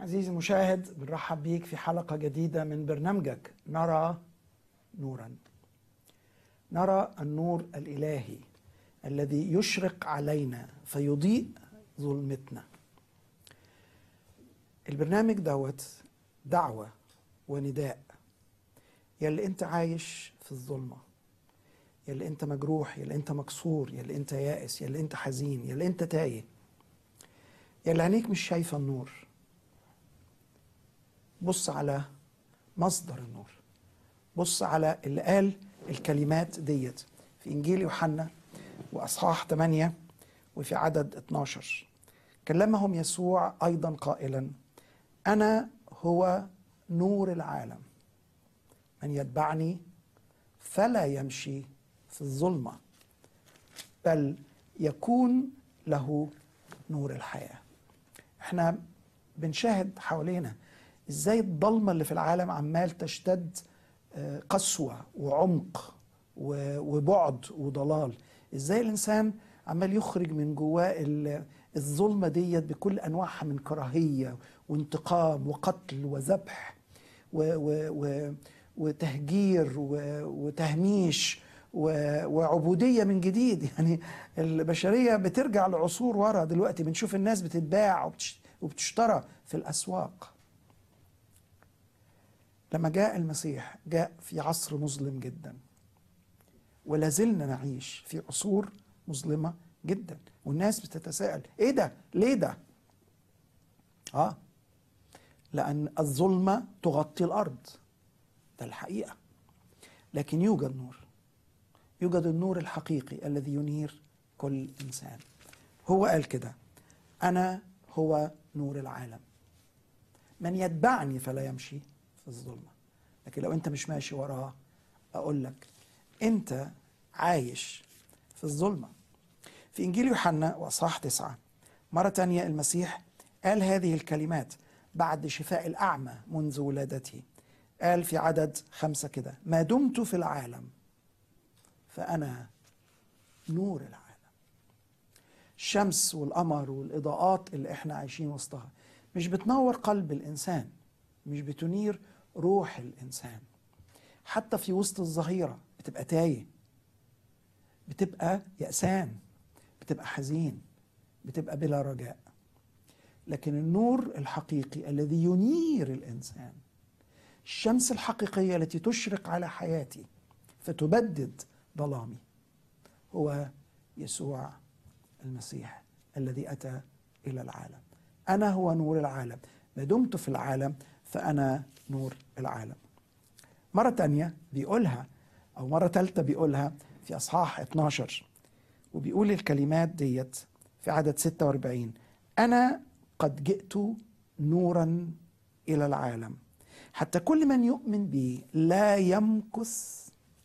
عزيزي المشاهد بنرحب بيك في حلقة جديدة من برنامجك نرى نورا نرى النور الإلهي الذي يشرق علينا فيضيء ظلمتنا البرنامج دوت دعوة ونداء يلي انت عايش في الظلمة يلي انت مجروح يلي انت مكسور يلي انت يائس يلي انت حزين يلي انت تايه يلي عينيك مش شايفة النور بص على مصدر النور بص على اللي قال الكلمات ديت في إنجيل يوحنا وأصحاح 8 وفي عدد 12 كلمهم يسوع أيضا قائلا أنا هو نور العالم من يتبعني فلا يمشي في الظلمة بل يكون له نور الحياة احنا بنشاهد حوالينا ازاي الضلمة اللي في العالم عمال تشتد قسوة وعمق وبعد وضلال ازاي الانسان عمال يخرج من جواه الظلمة ديت بكل انواعها من كراهية وانتقام وقتل وذبح و و و وتهجير وتهميش وعبودية من جديد يعني البشرية بترجع لعصور ورا دلوقتي بنشوف الناس بتتباع وبتشترى في الأسواق لما جاء المسيح جاء في عصر مظلم جدا ولا زلنا نعيش في عصور مظلمة جدا والناس بتتساءل ايه ده ليه ده اه لأن الظلمة تغطي الأرض ده الحقيقة لكن يوجد نور يوجد النور الحقيقي الذي ينير كل إنسان هو قال كده أنا هو نور العالم من يتبعني فلا يمشي في الظلمة لكن لو أنت مش ماشي وراه أقول لك أنت عايش في الظلمة في إنجيل يوحنا وأصحاح تسعة مرة تانية المسيح قال هذه الكلمات بعد شفاء الأعمى منذ ولادته قال في عدد خمسة كده ما دمت في العالم فأنا نور العالم الشمس والقمر والإضاءات اللي احنا عايشين وسطها مش بتنور قلب الإنسان مش بتنير روح الإنسان حتى في وسط الظهيرة بتبقى تايه بتبقى يأسان بتبقى حزين بتبقى بلا رجاء لكن النور الحقيقي الذي ينير الإنسان الشمس الحقيقية التي تشرق على حياتي فتبدد ظلامي هو يسوع المسيح الذي أتى إلى العالم أنا هو نور العالم ما دمت في العالم فأنا نور العالم مرة تانية بيقولها أو مرة ثالثة بيقولها في أصحاح 12 وبيقول الكلمات ديت في عدد 46 أنا قد جئت نورا إلى العالم حتى كل من يؤمن بي لا يمكث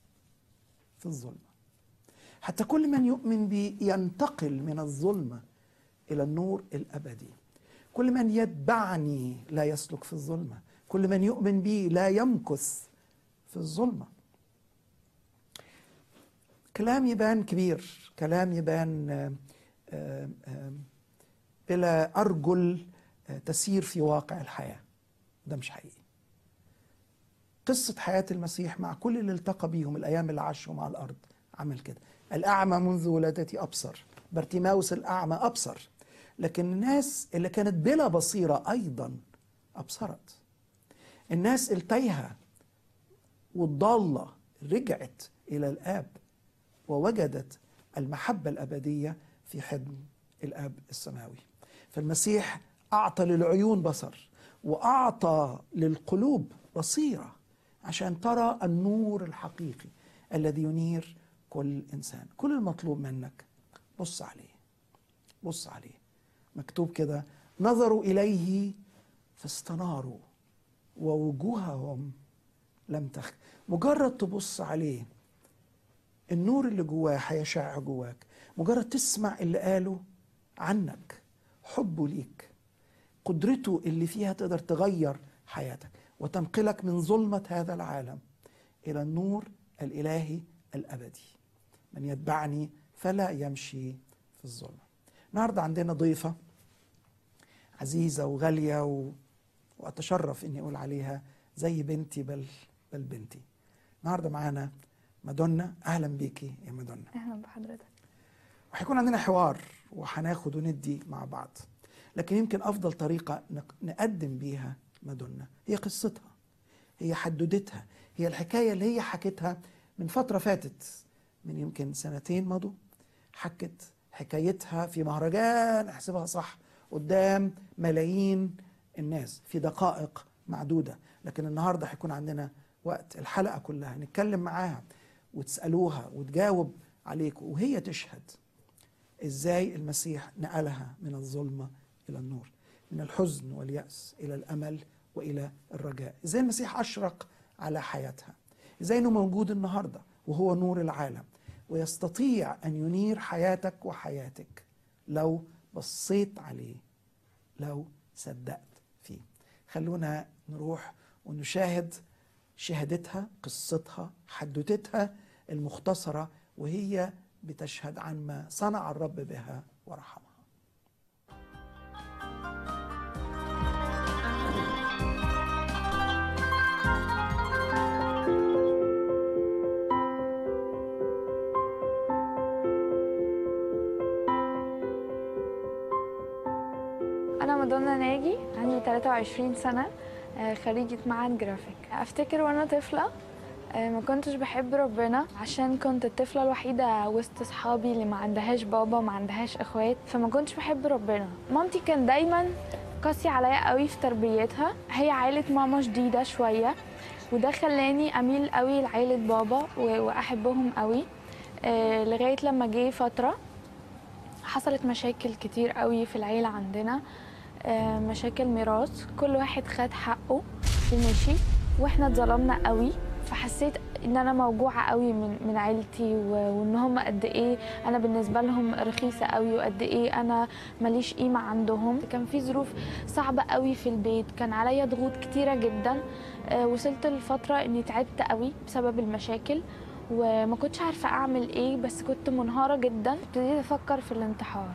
في الظلمة حتى كل من يؤمن بي ينتقل من الظلمة إلى النور الأبدي كل من يتبعني لا يسلك في الظلمة كل من يؤمن بي لا يمكث في الظلمة كلام يبان كبير كلام يبان بلا أرجل تسير في واقع الحياة ده مش حقيقي قصة حياة المسيح مع كل اللي التقى بيهم الأيام اللي عاشهم على الأرض عمل كده الأعمى منذ ولادتي أبصر بارتيماوس الأعمى أبصر لكن الناس اللي كانت بلا بصيرة أيضا أبصرت الناس التايهة والضالة رجعت إلى الآب ووجدت المحبة الأبدية في حضن الآب السماوي فالمسيح أعطى للعيون بصر وأعطى للقلوب بصيرة عشان ترى النور الحقيقي الذي ينير كل إنسان كل المطلوب منك بص عليه بص عليه مكتوب كده نظروا إليه فاستناروا ووجوههم لم تخ مجرد تبص عليه النور اللي جواه هيشع جواك مجرد تسمع اللي قاله عنك حبه ليك قدرته اللي فيها تقدر تغير حياتك وتنقلك من ظلمة هذا العالم إلى النور الإلهي الأبدي من يتبعني فلا يمشي في الظلمة النهاردة عندنا ضيفة عزيزة وغالية وأتشرف إني أقول عليها زي بنتي بل بل بنتي النهارده معانا مادونا أهلا بيكي يا مادونا اهلا بحضرتك وهيكون عندنا حوار وهناخد وندي مع بعض لكن يمكن افضل طريقه نق- نقدم بيها مادونا هي قصتها هي حدودتها هي الحكايه اللي هي حكتها من فتره فاتت من يمكن سنتين مضوا حكت حكايتها في مهرجان احسبها صح قدام ملايين الناس في دقائق معدوده لكن النهارده هيكون عندنا وقت الحلقه كلها نتكلم معاها وتسالوها وتجاوب عليكم وهي تشهد ازاي المسيح نقلها من الظلمه الى النور من الحزن والياس الى الامل والى الرجاء ازاي المسيح اشرق على حياتها ازاي انه موجود النهارده وهو نور العالم ويستطيع ان ينير حياتك وحياتك لو بصيت عليه لو صدقت فيه خلونا نروح ونشاهد شهادتها قصتها حدوتتها المختصرة وهي بتشهد عن ما صنع الرب بها ورحمها انا مادونا ناجي عندي 23 سنه آه، خريجة معهد جرافيك افتكر وانا طفلة آه، ما كنتش بحب ربنا عشان كنت الطفلة الوحيدة وسط اصحابي اللي ما عندهاش بابا وما عندهاش اخوات فما كنتش بحب ربنا مامتي كان دايما قاسية عليا قوي في تربيتها هي عائلة ماما شديدة شوية وده خلاني اميل قوي لعائلة بابا و- واحبهم قوي آه، لغاية لما جه فترة حصلت مشاكل كتير قوي في العيلة عندنا آه، مشاكل ميراث كل واحد خد حقه ومشي واحنا اتظلمنا قوي فحسيت ان انا موجوعه قوي من من عيلتي و- وان هم قد ايه انا بالنسبه لهم رخيصه قوي وقد ايه انا ماليش قيمه عندهم كان في ظروف صعبه قوي في البيت كان عليا ضغوط كتيره جدا آه، وصلت لفتره اني تعبت قوي بسبب المشاكل وما كنتش عارفه اعمل ايه بس كنت منهاره جدا ابتديت افكر في الانتحار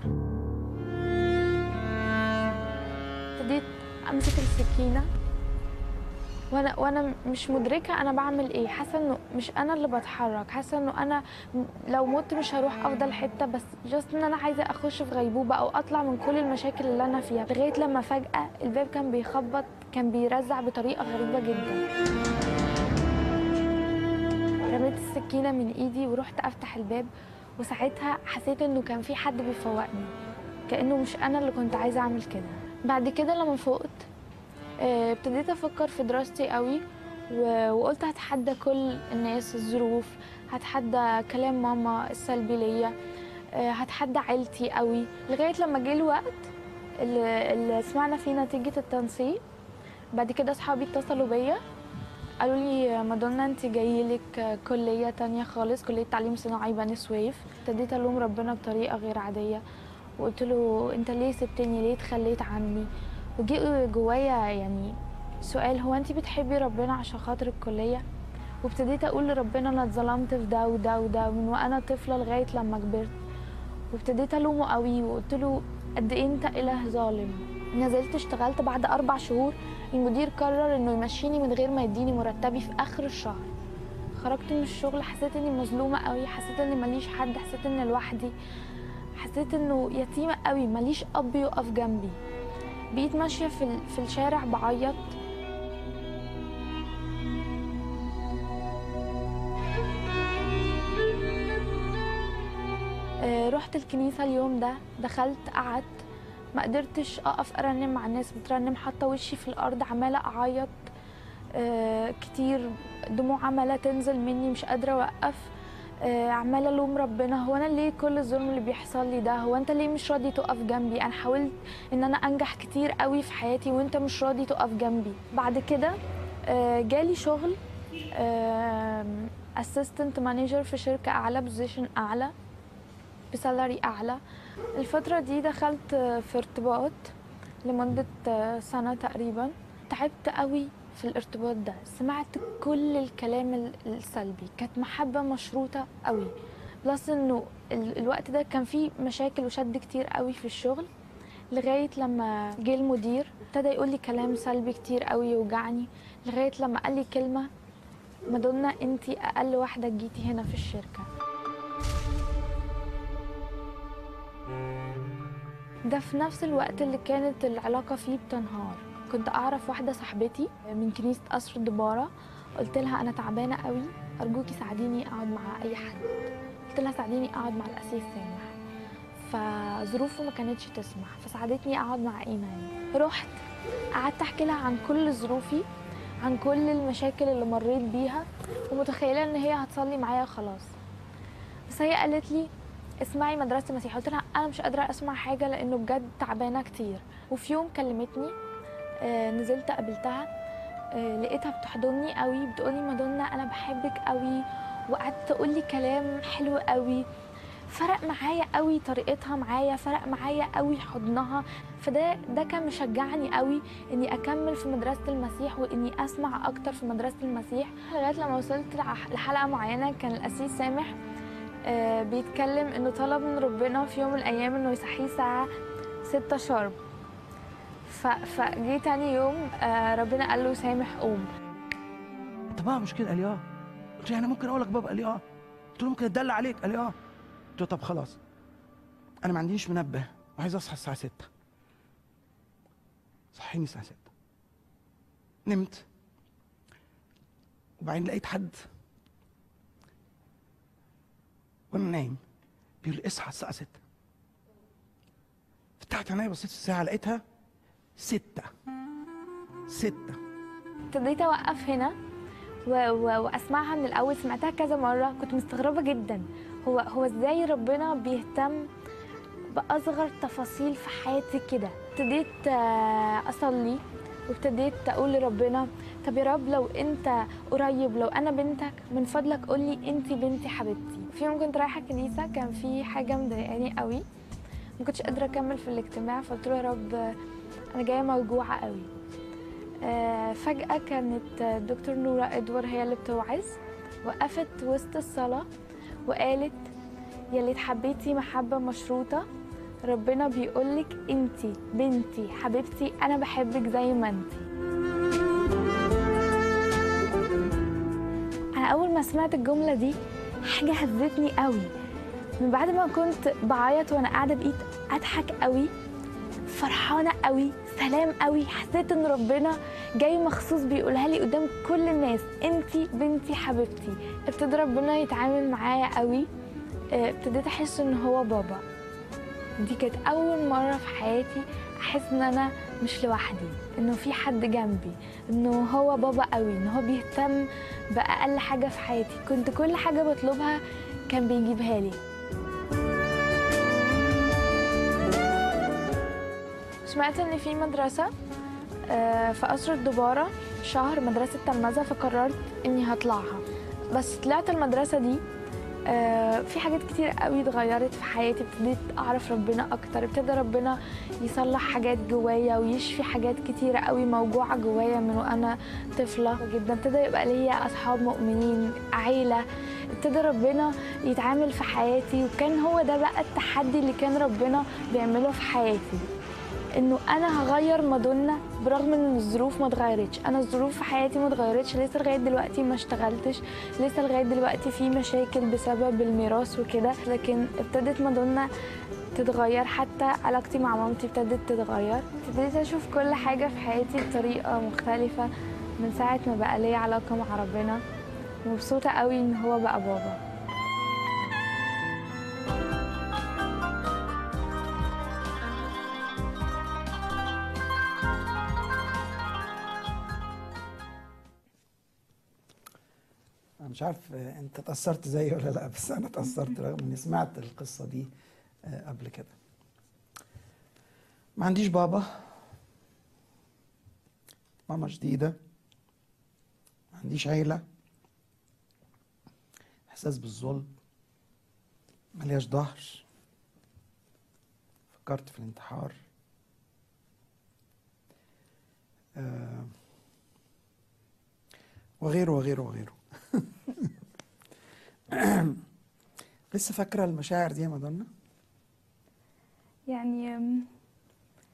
ابتديت امسك السكينه وانا وانا مش مدركه انا بعمل ايه حاسه انه مش انا اللي بتحرك حاسه انه انا م- لو مت مش هروح افضل حته بس جاست ان انا عايزه اخش في غيبوبه او اطلع من كل المشاكل اللي انا فيها لغايه لما فجاه الباب كان بيخبط كان بيرزع بطريقه غريبه جدا رميت السكينه من ايدي ورحت افتح الباب وساعتها حسيت انه كان في حد بيفوقني كانه مش انا اللي كنت عايزه اعمل كده بعد كده لما فقت آه، ابتديت افكر في دراستي قوي و- وقلت هتحدى كل الناس الظروف هتحدى كلام ماما السلبي ليا آه، هتحدى عيلتي قوي لغايه لما جه الوقت اللي, اللي سمعنا فيه نتيجه التنسيق بعد كده اصحابي اتصلوا بيا قالوا لي مادونا انت جاي لك كليه تانية خالص كليه تعليم صناعي بني سويف ابتديت الوم ربنا بطريقه غير عاديه وقلت له انت ليه سبتني ليه اتخليت عني وجي جوايا يعني سؤال هو انت بتحبي ربنا عشان خاطر الكليه وابتديت اقول لربنا انا اتظلمت في ده وده وده من وانا طفله لغايه لما كبرت وابتديت الومه قوي وقلت له قد ايه انت اله ظالم نزلت اشتغلت بعد اربع شهور المدير قرر انه يمشيني من غير ما يديني مرتبي في اخر الشهر خرجت من الشغل حسيت اني مظلومه قوي حسيت اني ماليش حد حسيت اني لوحدي حسيت انه يتيمه قوي ماليش اب يقف جنبي بقيت ماشيه في ال- في الشارع بعيط آه، رحت الكنيسة اليوم ده دخلت قعدت ما قدرتش اقف ارنم مع الناس بترنم حاطه وشي في الارض عماله اعيط آه، كتير دموع عماله تنزل مني مش قادره اوقف آه، عماله الوم ربنا هو انا ليه كل الظلم اللي بيحصل لي ده هو انت ليه مش راضي تقف جنبي انا حاولت ان انا انجح كتير قوي في حياتي وانت مش راضي تقف جنبي بعد كده آه، جالي شغل اسيستنت مانجر في شركه اعلى بوزيشن اعلى بسالري اعلى الفتره دي دخلت آه، في ارتباط لمده آه، سنه تقريبا تعبت قوي في الارتباط ده سمعت كل الكلام ال- السلبي كانت محبه مشروطه قوي بلس انه ال- الوقت ده كان فيه مشاكل وشد كتير قوي في الشغل لغايه لما جه المدير ابتدى يقول لي كلام سلبي كتير قوي يوجعني لغايه لما قال لي كلمه مادونا انت اقل واحده جيتي هنا في الشركه ده في نفس الوقت اللي كانت العلاقه فيه بتنهار كنت اعرف واحده صاحبتي من كنيسه قصر الدباره قلت لها انا تعبانه قوي ارجوكي ساعديني اقعد مع اي حد قلت لها ساعديني اقعد مع الاسيس سامح فظروفه ما كانتش تسمح فساعدتني اقعد مع ايمان رحت قعدت احكي لها عن كل ظروفي عن كل المشاكل اللي مريت بيها ومتخيله ان هي هتصلي معايا خلاص بس هي قالت لي اسمعي مدرسه المسيح قلت لها انا مش قادره اسمع حاجه لانه بجد تعبانه كتير وفي يوم كلمتني آه نزلت قابلتها آه لقيتها بتحضني قوي بتقولي مادونا انا بحبك قوي وقعدت تقول لي كلام حلو قوي فرق معايا قوي طريقتها معايا فرق معايا قوي حضنها فده ده كان مشجعني قوي اني اكمل في مدرسه المسيح واني اسمع اكتر في مدرسه المسيح لغايه لما وصلت لح- لحلقه معينه كان الاسيس سامح آه، بيتكلم انه طلب من ربنا في يوم من الايام انه يصحيه الساعه 6 شرب ف- فجه تاني يوم آه، ربنا قال له سامح قوم انت بقى مش كده قال لي اه قلت له يعني ممكن اقول لك بابا قال لي اه قلت له ممكن اتدلع عليك قال لي اه قلت له طب خلاص انا ما عنديش منبه وعايز اصحى الساعه 6 صحيني الساعه 6 نمت وبعدين لقيت حد وانا نايم بيقول لي اصحى الساعه 6 فتحت عينيا بصيت في الساعه لقيتها 6 6 ابتديت اوقف هنا و... و... واسمعها من الاول سمعتها كذا مره كنت مستغربه جدا هو هو ازاي ربنا بيهتم باصغر تفاصيل في حياتي كده ابتديت آه، اصلي وابتديت اقول لربنا طب يا رب لو انت قريب لو انا بنتك من فضلك قول لي انت بنتي حبيبتي في يوم كنت رايحه الكنيسه كان في حاجه مضايقاني قوي ما كنتش قادره اكمل في الاجتماع فقلت له يا رب آه، انا جايه موجوعه قوي آه، فجأة كانت دكتور نورة إدوار هي اللي بتوعظ وقفت وسط الصلاة وقالت يلي اتحبيتي محبة مشروطة ربنا بيقولك انتي بنتي حبيبتي انا بحبك زي ما انتي انا اول ما سمعت الجملة دي حاجة هزتني قوي من بعد ما كنت بعيط وانا قاعدة بقيت اضحك قوي فرحانة قوي سلام قوي حسيت ان ربنا جاي مخصوص بيقولها لي قدام كل الناس انتي بنتي حبيبتي ابتدى ربنا يتعامل معايا قوي اه، ابتديت احس ان هو بابا دي كانت اول مرة في حياتي احس ان انا مش لوحدي انه في حد جنبي انه هو بابا قوي ان هو بيهتم باقل حاجة في حياتي كنت كل حاجة بطلبها كان بيجيبها لي سمعت ان في مدرسة آه، في قصر الدبارة شهر مدرسة تلمذة فقررت اني هطلعها بس طلعت المدرسة دي آه، في حاجات كتير قوي اتغيرت في حياتي ابتديت اعرف ربنا اكتر ابتدى ربنا يصلح حاجات جوايا ويشفي حاجات كتيرة قوي موجوعة جوايا من وانا طفلة جدا ابتدى يبقى ليا اصحاب مؤمنين عيلة ابتدى ربنا يتعامل في حياتي وكان هو ده بقى التحدي اللي كان ربنا بيعمله في حياتي انه انا هغير مادونا برغم ان الظروف ما اتغيرتش انا الظروف في حياتي ما اتغيرتش لسه لغايه دلوقتي ما اشتغلتش لسه لغايه دلوقتي في مشاكل بسبب الميراث وكده لكن ابتدت مادونا تتغير حتى علاقتي مع مامتي ابتدت تتغير ابتديت اشوف كل حاجه في حياتي بطريقه مختلفه من ساعه ما بقى ليا علاقه مع ربنا مبسوطه قوي ان هو بقى بابا انا مش عارف آه، انت اتاثرت زيي ولا لا بس انا اتاثرت رغم اني سمعت القصه دي آه، قبل كده ما عنديش بابا ماما جديده ما عنديش عيله احساس بالظلم ملياش ظهر فكرت في الانتحار آه، وغيره وغيره وغيره لسه فاكره المشاعر دي يا مادونا يعني أم،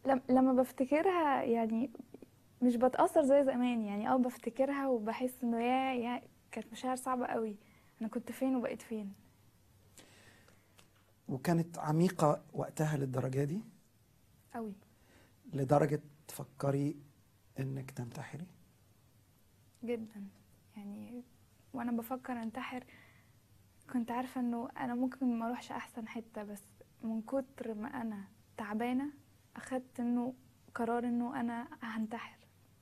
لم- لما بفتكرها يعني مش بتأثر زي زمان يعني اه بفتكرها وبحس انه يا يا كانت مشاعر صعبة قوي انا كنت فين وبقيت فين وكانت عميقة وقتها للدرجة دي قوي لدرجة تفكري انك تنتحري جدا يعني وانا بفكر انتحر كنت عارفة انه انا ممكن ما اروحش احسن حتة بس من كتر ما انا تعبانة اخدت انه قرار انه انا هنتحر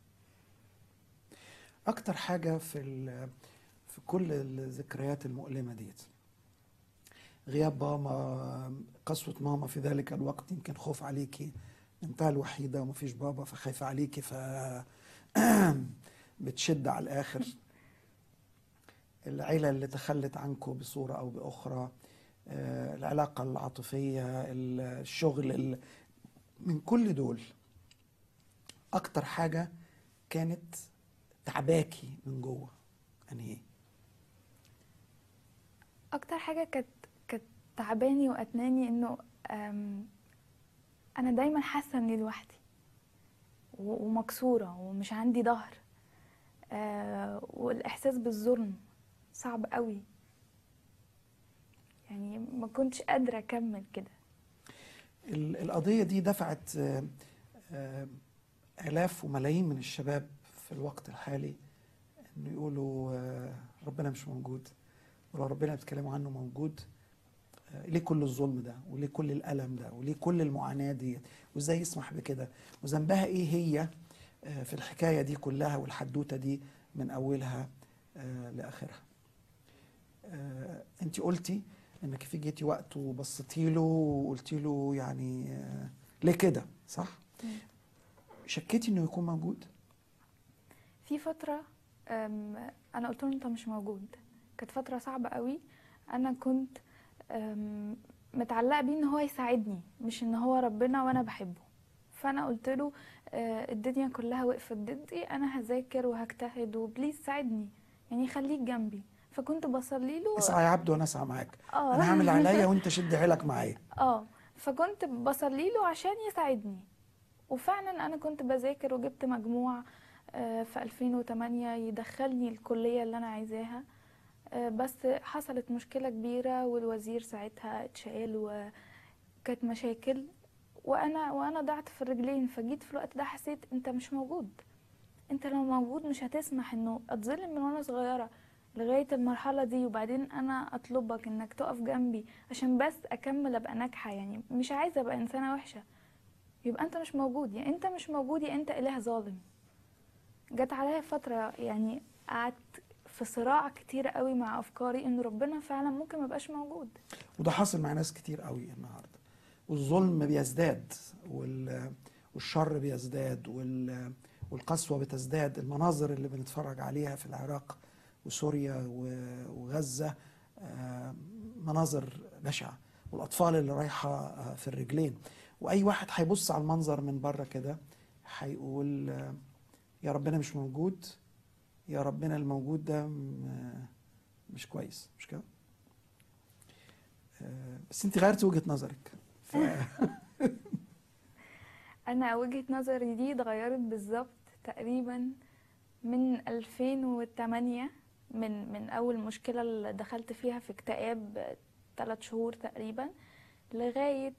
اكتر حاجة في ال- في كل الذكريات المؤلمة ديت غياب ماما قسوة ماما في ذلك الوقت يمكن خوف عليكي انتها الوحيدة ومفيش بابا فخايفة عليكي ف بتشد على الآخر العيلة اللي تخلت عنكم بصورة أو بأخرى آه، العلاقة العاطفية الشغل ال- من كل دول أكتر حاجة كانت تعباكي من جوه يعني ايه اكتر حاجه كانت كانت تعباني وقتناني انه أم، انا دايما حاسه اني لوحدي و- ومكسوره ومش عندي ظهر آه، والاحساس بالظلم صعب قوي يعني ما كنتش قادره اكمل كده ال- القضية دي دفعت آه، آه، آلاف وملايين من الشباب في الوقت الحالي إنه يقولوا آه، ربنا مش موجود ولو ربنا بيتكلموا عنه موجود آه، ليه كل الظلم ده وليه كل الألم ده وليه كل المعاناة دي وإزاي يسمح بكده وذنبها إيه هي آه، في الحكاية دي كلها والحدوتة دي من أولها آه، لآخرها آه، أنت قلتي انك في جيتي وقت وبصيتي له وقلتي له يعني آه، ليه كده صح مم. شكيتي انه يكون موجود في فترة أم، أنا قلت له أنت مش موجود كانت فترة صعبة قوي أنا كنت أم، متعلقة بيه إن هو يساعدني مش إن هو ربنا وأنا بحبه فأنا قلت له آه، الدنيا كلها وقفت ضدي أنا هذاكر وهجتهد وبليز ساعدني يعني خليك جنبي فكنت بصلي له اسعى يا عبد وانا اسعى معاك اه انا هعمل عليا وانت شد حيلك معايا اه فكنت بصلي له عشان يساعدني وفعلا انا كنت بذاكر وجبت مجموع آه، في 2008 يدخلني الكلية اللي انا عايزاها آه، بس حصلت مشكلة كبيرة والوزير ساعتها اتشال وكانت مشاكل وانا وانا ضعت في الرجلين فجيت في الوقت ده حسيت انت مش موجود انت لو موجود مش هتسمح انه اتظلم من وانا صغيرة لغاية المرحلة دي وبعدين انا اطلبك انك تقف جنبي عشان بس اكمل ابقى ناجحة يعني مش عايزة ابقى انسانة وحشة يبقى انت مش موجود يا انت مش موجود يا انت اله ظالم جت عليا فترة يعني قعدت في صراع كتير قوي مع افكاري ان ربنا فعلا ممكن ما يبقاش موجود وده حاصل مع ناس كتير قوي النهارده والظلم بيزداد وال- والشر بيزداد وال- والقسوه بتزداد المناظر اللي بنتفرج عليها في العراق وسوريا و- وغزه آه، مناظر بشعه والاطفال اللي رايحه آه، في الرجلين واي واحد هيبص على المنظر من بره كده هيقول آه، يا ربنا مش موجود يا ربنا الموجود ده م- آه، مش كويس مش كده آه، بس انت غيرتي وجهة نظرك ف... انا وجهة نظري دي اتغيرت بالظبط تقريبا من 2008 من من اول مشكلة اللي دخلت فيها في اكتئاب ثلاث شهور تقريبا لغاية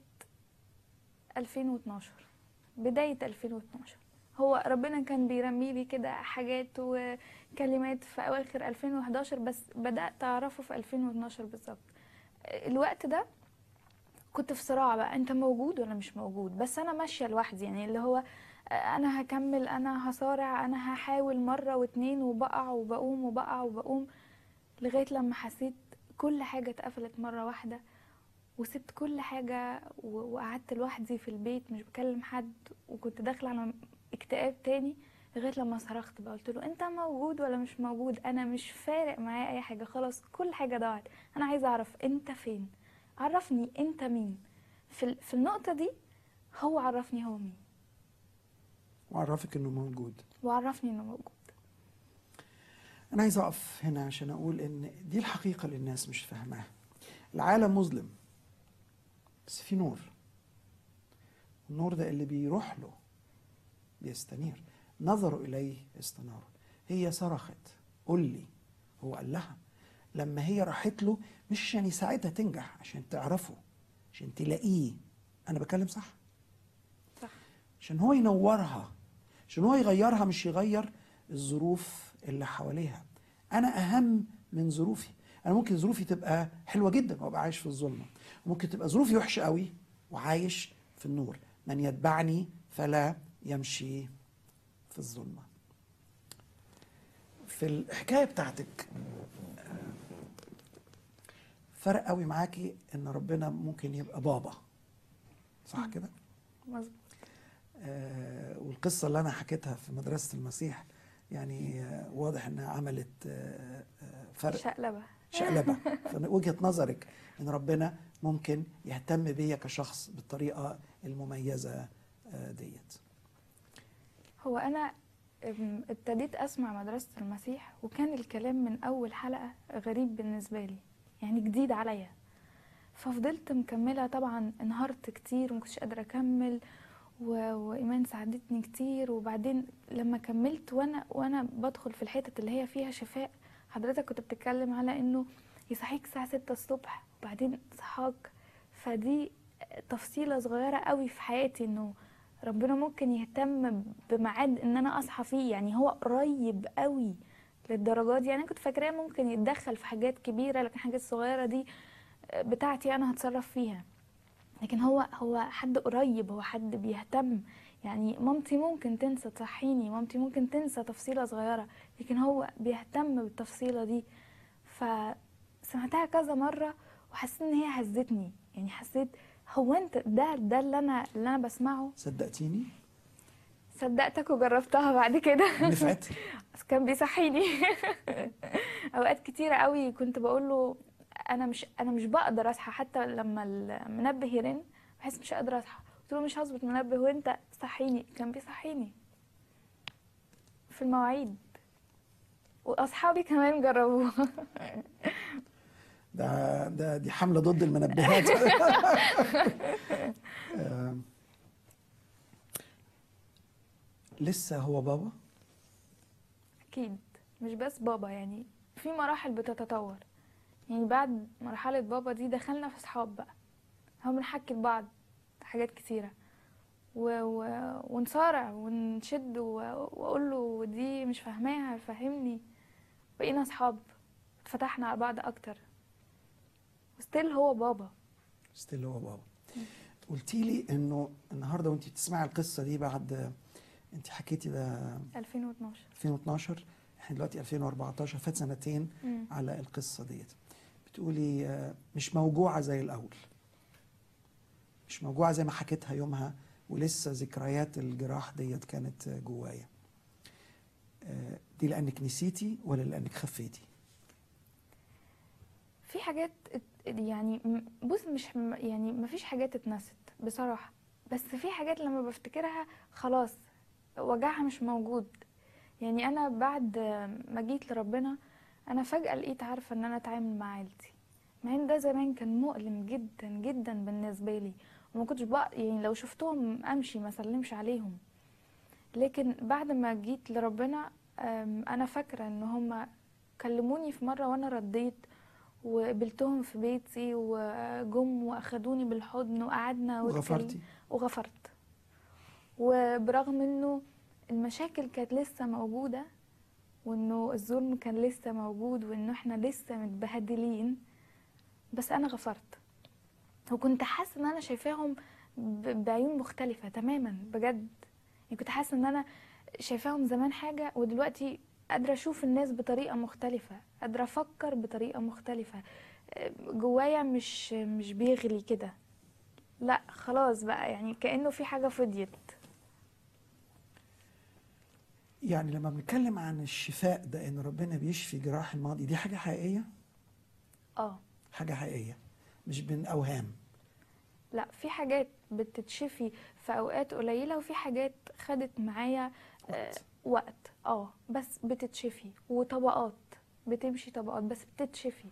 2012 بداية 2012 هو ربنا كان بيرمي لي كده حاجات وكلمات في اواخر 2011 بس بدأت اعرفه في 2012 بالظبط الوقت ده كنت في صراع بقى انت موجود ولا مش موجود بس انا ماشيه لوحدي يعني اللي هو انا هكمل انا هصارع انا هحاول مره واتنين وبقع وبقوم وبقع وبقوم لغايه لما حسيت كل حاجه اتقفلت مره واحده وسبت كل حاجه و- وقعدت لوحدي في البيت مش بكلم حد وكنت داخله على اكتئاب تاني لغايه لما صرخت بقى قلت له انت موجود ولا مش موجود انا مش فارق معايا اي حاجه خلاص كل حاجه ضاعت انا عايزه اعرف انت فين عرفني انت مين في ال- في النقطه دي هو عرفني هو مين وعرفك انه موجود وعرفني انه موجود انا عايز اقف هنا عشان اقول ان دي الحقيقة اللي الناس مش فاهماها العالم مظلم بس في نور النور ده اللي بيروح له بيستنير نظروا إليه استناروا هي صرخت قل لي هو قال لها لما هي راحت له مش عشان يساعدها تنجح عشان تعرفه عشان تلاقيه أنا بكلم صح صح عشان هو ينورها عشان هو يغيرها مش يغير الظروف اللي حواليها انا اهم من ظروفي انا ممكن ظروفي تبقى حلوه جدا وابقى عايش في الظلمه ممكن تبقى ظروفي وحشه قوي وعايش في النور من يتبعني فلا يمشي في الظلمه في الحكايه بتاعتك آه، فرق قوي معاكي ان ربنا ممكن يبقى بابا صح كده مظبوط آه، والقصة اللي أنا حكيتها في مدرسة المسيح يعني آه، واضح إنها عملت آه، آه، فرق شقلبة شقلبة فوجهة نظرك إن ربنا ممكن يهتم بيا كشخص بالطريقة المميزة آه، ديت هو انا أم، ابتديت اسمع مدرسة المسيح وكان الكلام من اول حلقة غريب بالنسبة لي يعني جديد عليا ففضلت مكملة طبعا انهارت كتير ومكنتش قادرة اكمل و... وايمان ساعدتني كتير وبعدين لما كملت وانا وانا بدخل في الحتت اللي هي فيها شفاء حضرتك كنت بتتكلم على انه يصحيك الساعة ستة الصبح وبعدين صحاك فدي تفصيلة صغيرة قوي في حياتي انه ربنا ممكن يهتم بميعاد ان انا اصحى فيه يعني هو قريب قوي للدرجات دي يعني انا كنت فاكراه ممكن يتدخل في حاجات كبيره لكن الحاجات الصغيره دي بتاعتي انا هتصرف فيها لكن هو هو حد قريب هو حد بيهتم يعني مامتي ممكن تنسى تصحيني مامتي ممكن تنسى تفصيله صغيره لكن هو بيهتم بالتفصيله دي فسمعتها كذا مره وحسيت ان هي هزتني يعني حسيت هو انت ده ده اللي انا اللي انا بسمعه صدقتيني صدقتك وجربتها بعد كده نفعت بس كان بيصحيني اوقات كتيره قوي كنت بقول له انا مش انا مش بقدر اصحى حتى لما المنبه يرن بحس مش قادره اصحى قلت له مش هظبط منبه وانت صحيني كان بيصحيني في المواعيد واصحابي كمان جربوها ده ده دي حملة ضد المنبهات آه، لسه هو بابا اكيد مش بس بابا يعني في مراحل بتتطور يعني بعد مرحله بابا دي دخلنا في صحاب بقى هم بنحكي لبعض حاجات كتيره و... و... ونصارع ونشد و... واقول له دي مش فاهماها فهمني بقينا اصحاب اتفتحنا على بعض اكتر ستيل هو بابا ستيل هو بابا قلتي لي انه النهارده وانت بتسمعي القصه دي بعد انت حكيتي ده 2012 2012 احنا دلوقتي 2014 فات سنتين مم. على القصه ديت بتقولي آه، مش موجوعه زي الاول مش موجوعه زي ما حكيتها يومها ولسه ذكريات الجراح ديت كانت آه، جوايا آه، دي لانك نسيتي ولا لانك خفيتي في حاجات ات- يعني م- بص مش م- يعني ما فيش حاجات اتنست بصراحة بس في حاجات لما بفتكرها خلاص وجعها مش موجود يعني انا بعد ما جيت لربنا انا فجأة لقيت عارفة ان انا اتعامل مع عيلتي مع ان ده زمان كان مؤلم جدا جدا بالنسبة لي وما كنتش بق... يعني لو شفتهم امشي ما سلمش عليهم لكن بعد ما جيت لربنا أم، انا فاكرة ان هما كلموني في مرة وانا رديت وقبلتهم في بيتي وجم واخدوني بالحضن وقعدنا واتكلم- وغفرتي وغفرت وبرغم انه المشاكل كانت لسه موجودة وانه الظلم كان لسه موجود وانه احنا لسه متبهدلين بس انا غفرت وكنت حاسة ان انا شايفاهم ب- بعيون مختلفة تماما بجد يعني كنت حاسة ان انا شايفاهم زمان حاجة ودلوقتي قادرة اشوف الناس بطريقة مختلفة قادرة افكر بطريقة مختلفة جوايا مش مش بيغلي كده لا خلاص بقى يعني كأنه في حاجة فضيت يعني لما بنتكلم عن الشفاء ده ان ربنا بيشفي جراح الماضي دي حاجه حقيقيه اه حاجه حقيقيه مش من اوهام لا في حاجات بتتشفي في اوقات قليلة وفي حاجات خدت معايا آه، وقت. وقت اه بس بتتشفي وطبقات بتمشي طبقات بس بتتشفي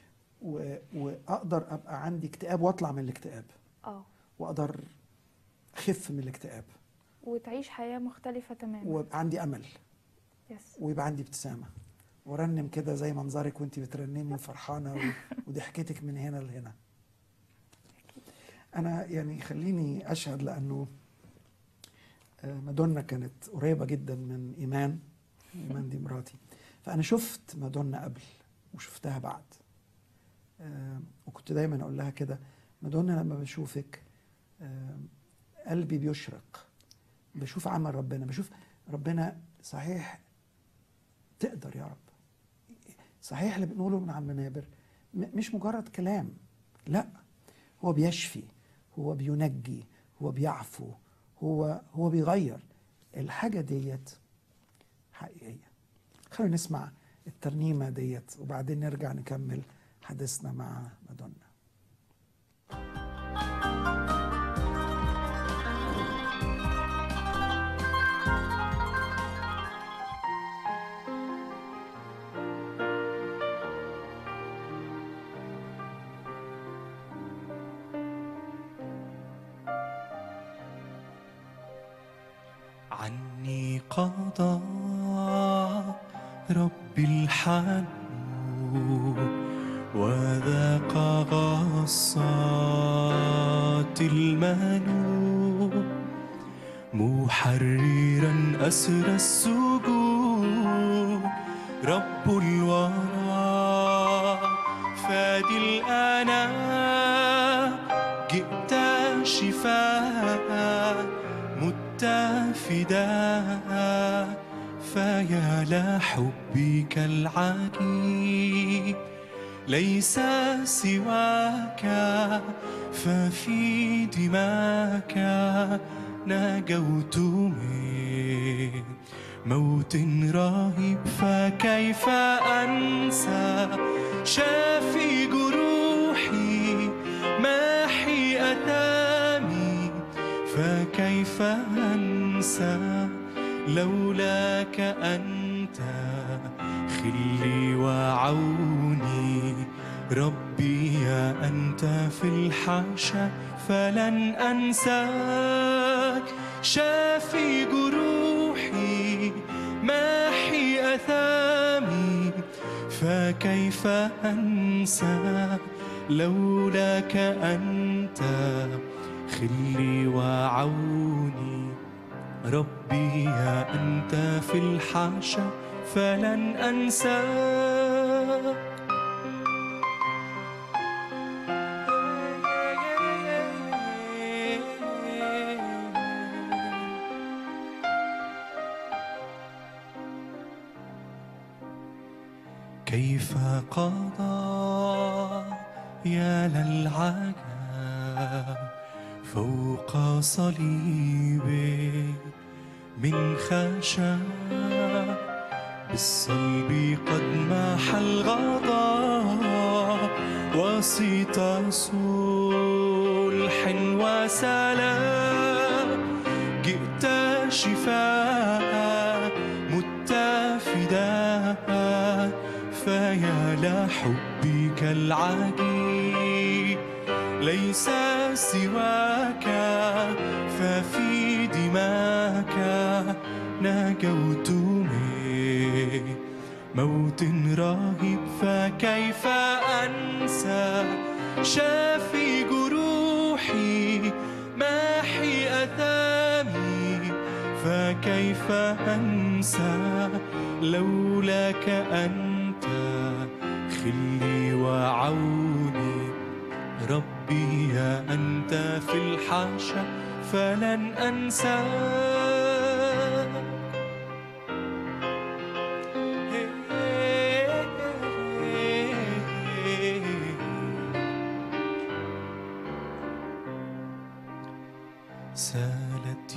و... واقدر ابقى عندي اكتئاب واطلع من الاكتئاب اه واقدر اخف من الاكتئاب وتعيش حياه مختلفه تماما ويبقى عندي امل يس ويبقى عندي ابتسامه ورنم كده زي منظرك وانت بترنمي وفرحانه و- وضحكتك من هنا لهنا انا يعني خليني اشهد لانه آه، مادونا كانت قريبه جدا من ايمان ايمان دي مراتي فانا شفت مادونا قبل وشفتها بعد آه، وكنت دايما اقول لها كده مادونا لما بشوفك آه، قلبي بيشرق بشوف عمل ربنا بشوف ربنا صحيح تقدر يا رب صحيح اللي بنقوله من عم نابر م- مش مجرد كلام لا هو بيشفي هو بينجي هو بيعفو هو هو بيغير الحاجة ديت حقيقية خلينا نسمع الترنيمة ديت وبعدين نرجع نكمل حديثنا مع مادونا عني قضى ربي الحنون وذاق غصات المنون محررا أسر السجون رب الورى فادي الأنا جئت شفاء متفدا فيا لحبك العجيب ليس سواك ففي دماك نجوت من موت رهيب فكيف أنسى شافي جروحي ماحي أثامي فكيف أنسى لولاك أنت خلي وعوني ربي يا أنت في الحاشا فلن أنساك شافي جروحي ماحي أثامي فكيف أنسى لولاك أنت خلي وعوني ربي يا أنت في الحاشا فلن أنساك كيف قضى يا للعجب فوق صليبه من خشب بالصلب قد محى الغضب وسيط صلح وسلام جئت شفاء متفدا فيا لحبك العجيب ليس سواك ففي دماك نجوت من موت رهيب فكيف أنسى شافي جروحي ماحي أثامي فكيف أنسى لولاك أنت خلي وعوني ربي يا أنت في الحاشا فلن أنساك سالت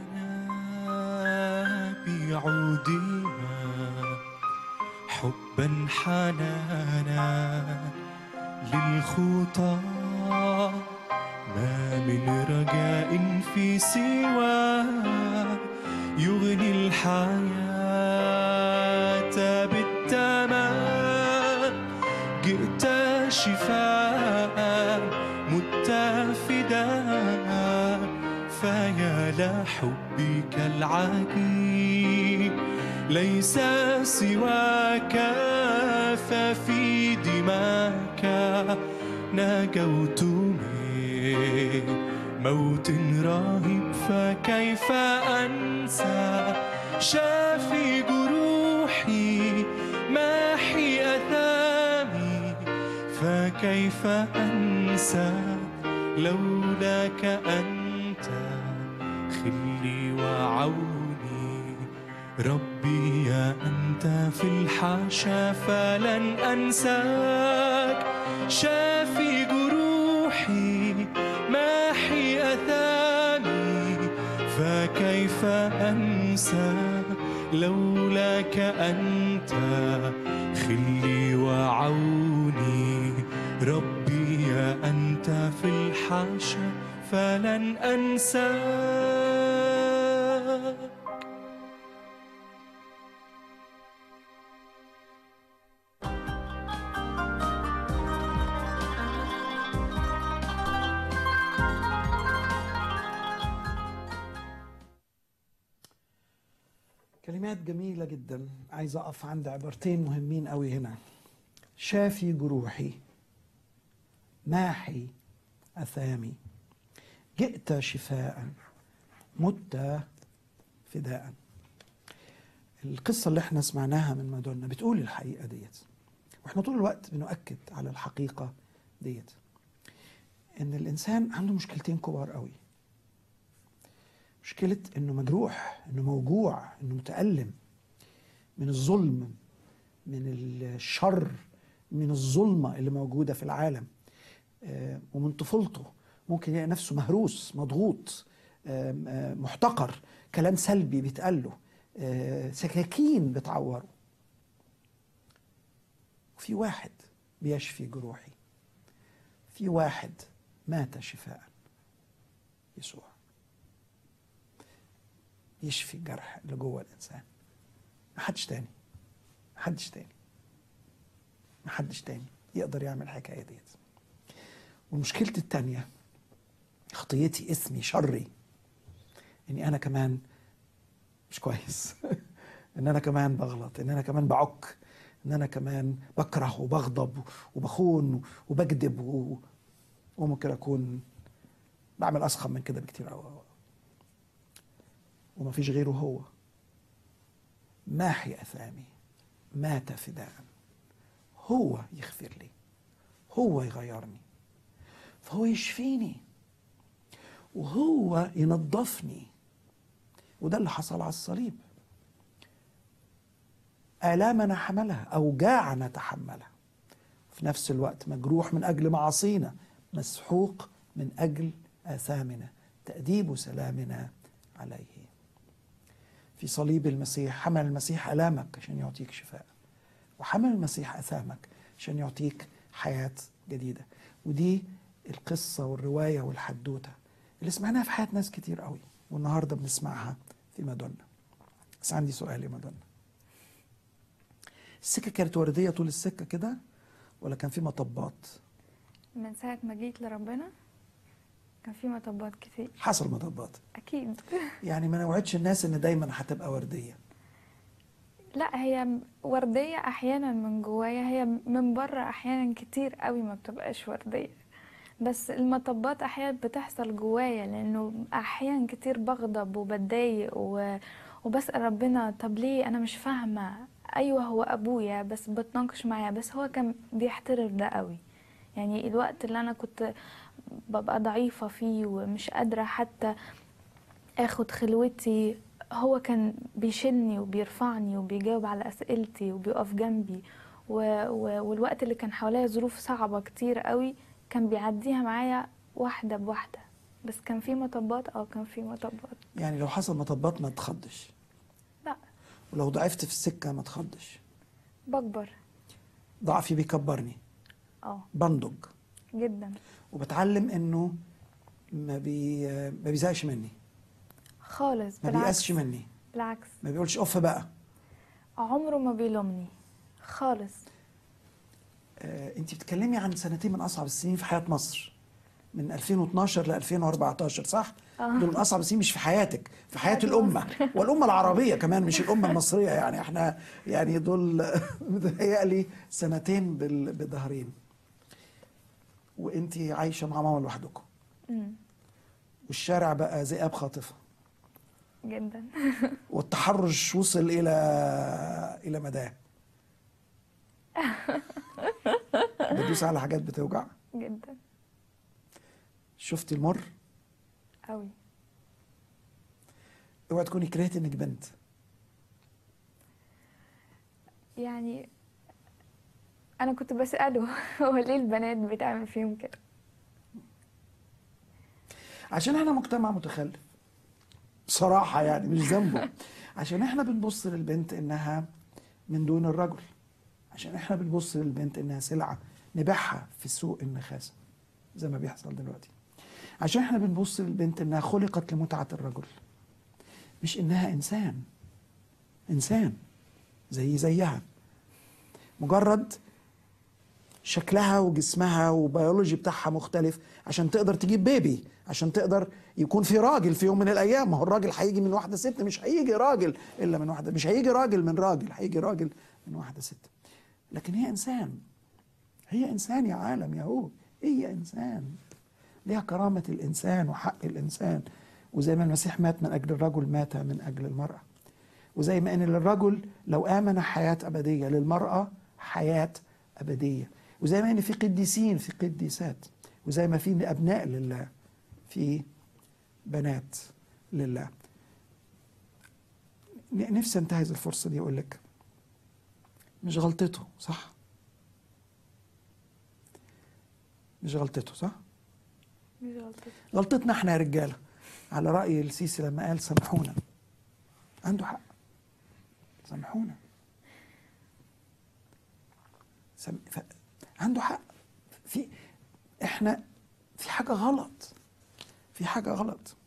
ينابيع دماء حبا حنانا للخطى ما من رجاء في سوى يغني الحياة بالتمام جئت شفاء متفدا فيا على حبك العجيب ليس سواك ففي دماك نجوت من موت رهيب فكيف أنسى شافي جروحي ماحي أثامي فكيف أنسى لولاك أنت خلي وعوني ربي يا أنت في الحاشا فلن أنساك شافي جروحي ماحي أثامي فكيف أنسى لولاك أنت خلي وعوني ربي يا أنت في الحاشا فلن أنساك كلمات جميلة جدا عايز أقف عند عبارتين مهمين قوي هنا شافي جروحي ماحي أثامي جئت شفاء مت فداء القصة اللي احنا سمعناها من مادونا بتقول الحقيقة ديت واحنا طول الوقت بنؤكد على الحقيقة ديت ان الانسان عنده مشكلتين كبار قوي مشكلة انه مجروح انه موجوع انه متألم من الظلم من الشر من الظلمة اللي موجودة في العالم آه، ومن طفولته ممكن يلاقي نفسه مهروس مضغوط آم، آه، محتقر كلام سلبي بيتقال له آه، سكاكين بتعوره وفي واحد بيشفي جروحي في واحد مات شفاء يسوع يشفي الجرح اللي جوه الانسان محدش تاني محدش تاني محدش تاني يقدر يعمل الحكايه ديت ومشكلتي التانية خطيتي اسمي شري اني انا كمان مش كويس ان انا كمان بغلط ان انا كمان بعك ان انا كمان بكره وبغضب وبخون وبكذب و- وممكن اكون بعمل اسخم من كده بكتير قوي وما فيش غيره هو ماحي اثامي مات فداء هو يغفر لي هو يغيرني فهو يشفيني وهو ينظفني وده اللي حصل على الصليب آلامنا حملها أوجاعنا تحملها في نفس الوقت مجروح من أجل معاصينا مسحوق من أجل آثامنا تأديب سلامنا عليه في صليب المسيح حمل المسيح آلامك عشان يعطيك شفاء وحمل المسيح أثامك عشان يعطيك حياة جديدة ودي القصة والرواية والحدوتة اللي سمعناها في حياة ناس كتير قوي والنهاردة بنسمعها في مادونا بس عندي سؤال يا مادونا السكة كانت وردية طول السكة كده ولا كان في مطبات من ساعة ما جيت لربنا كان في مطبات كتير حصل مطبات أكيد يعني ما نوعدش الناس ان دايما هتبقى وردية لا هي وردية أحيانا من جوايا هي من بره أحيانا كتير قوي ما بتبقاش وردية بس المطبات أحيانا بتحصل جوايا لأنه أحيانا كتير بغضب وبتضايق و... وبسأل ربنا طب ليه أنا مش فاهمة أيوة هو أبويا بس بتناقش معاه بس هو كان بيحترم ده قوي يعني الوقت اللي أنا كنت ببقى ضعيفة فيه ومش قادرة حتى اخد خلوتي هو كان بيشيلني وبيرفعني وبيجاوب على اسئلتي وبيقف جنبي و... و... والوقت اللي كان حواليا ظروف صعبة كتير قوي كان بيعديها معايا واحدة بواحدة بس كان في مطبات اه كان في مطبات يعني لو حصل مطبات ما تخضش لا ولو ضعفت في السكة ما تخضش بكبر ضعفي بيكبرني اه بنضج جدا وبتعلم انه ما بي ما بيزهقش مني خالص ما بالعكس بيأسش مني بالعكس ما بيقولش اوف بقى عمره ما بيلومني خالص آه انت بتتكلمي عن سنتين من اصعب السنين في حياة مصر من 2012 ل 2014 صح آه. دول من اصعب سنين مش في حياتك في حياه الامه والامه العربيه كمان مش الامه المصريه يعني احنا يعني دول متهيألي سنتين بال- بظهرين وانت عايشه مع ماما لوحدكم مم. والشارع بقى ذئاب خاطفه جدا والتحرش وصل الى الى مداه بتدوس على حاجات بتوجع جدا شفتي المر قوي اوعي تكوني كرهتي انك بنت يعني انا كنت بساله هو ليه البنات بتعمل فيهم كده عشان احنا مجتمع متخلف بصراحة يعني مش ذنبه عشان احنا بنبص للبنت انها من دون الرجل عشان احنا بنبص للبنت انها سلعة نبيعها في سوق النخاسة زي ما بيحصل دلوقتي عشان احنا بنبص للبنت انها خلقت لمتعة الرجل مش انها انسان انسان زي زيها مجرد شكلها وجسمها وبيولوجي بتاعها مختلف عشان تقدر تجيب بيبي عشان تقدر يكون في راجل في يوم من الايام ما هو الراجل هيجي من واحده ست مش هيجي راجل الا من واحده مش هيجي راجل من راجل هيجي راجل من واحده ست لكن هي انسان هي انسان يا عالم يا هو هي انسان ليها كرامه الانسان وحق الانسان وزي ما المسيح مات من اجل الرجل مات من اجل المراه وزي ما ان للرجل لو امن حياه ابديه للمراه حياه ابديه وزي ما ان في قديسين في قديسات وزي ما في ابناء لله في بنات لله ن- نفسي انتهز الفرصه دي اقول لك مش غلطته صح مش غلطته صح مش غلطتي غلطتنا احنا يا رجاله على راي السيسي لما قال سامحونا عنده حق سامحونا سم... ف... عنده حق في احنا في حاجه غلط في حاجه غلط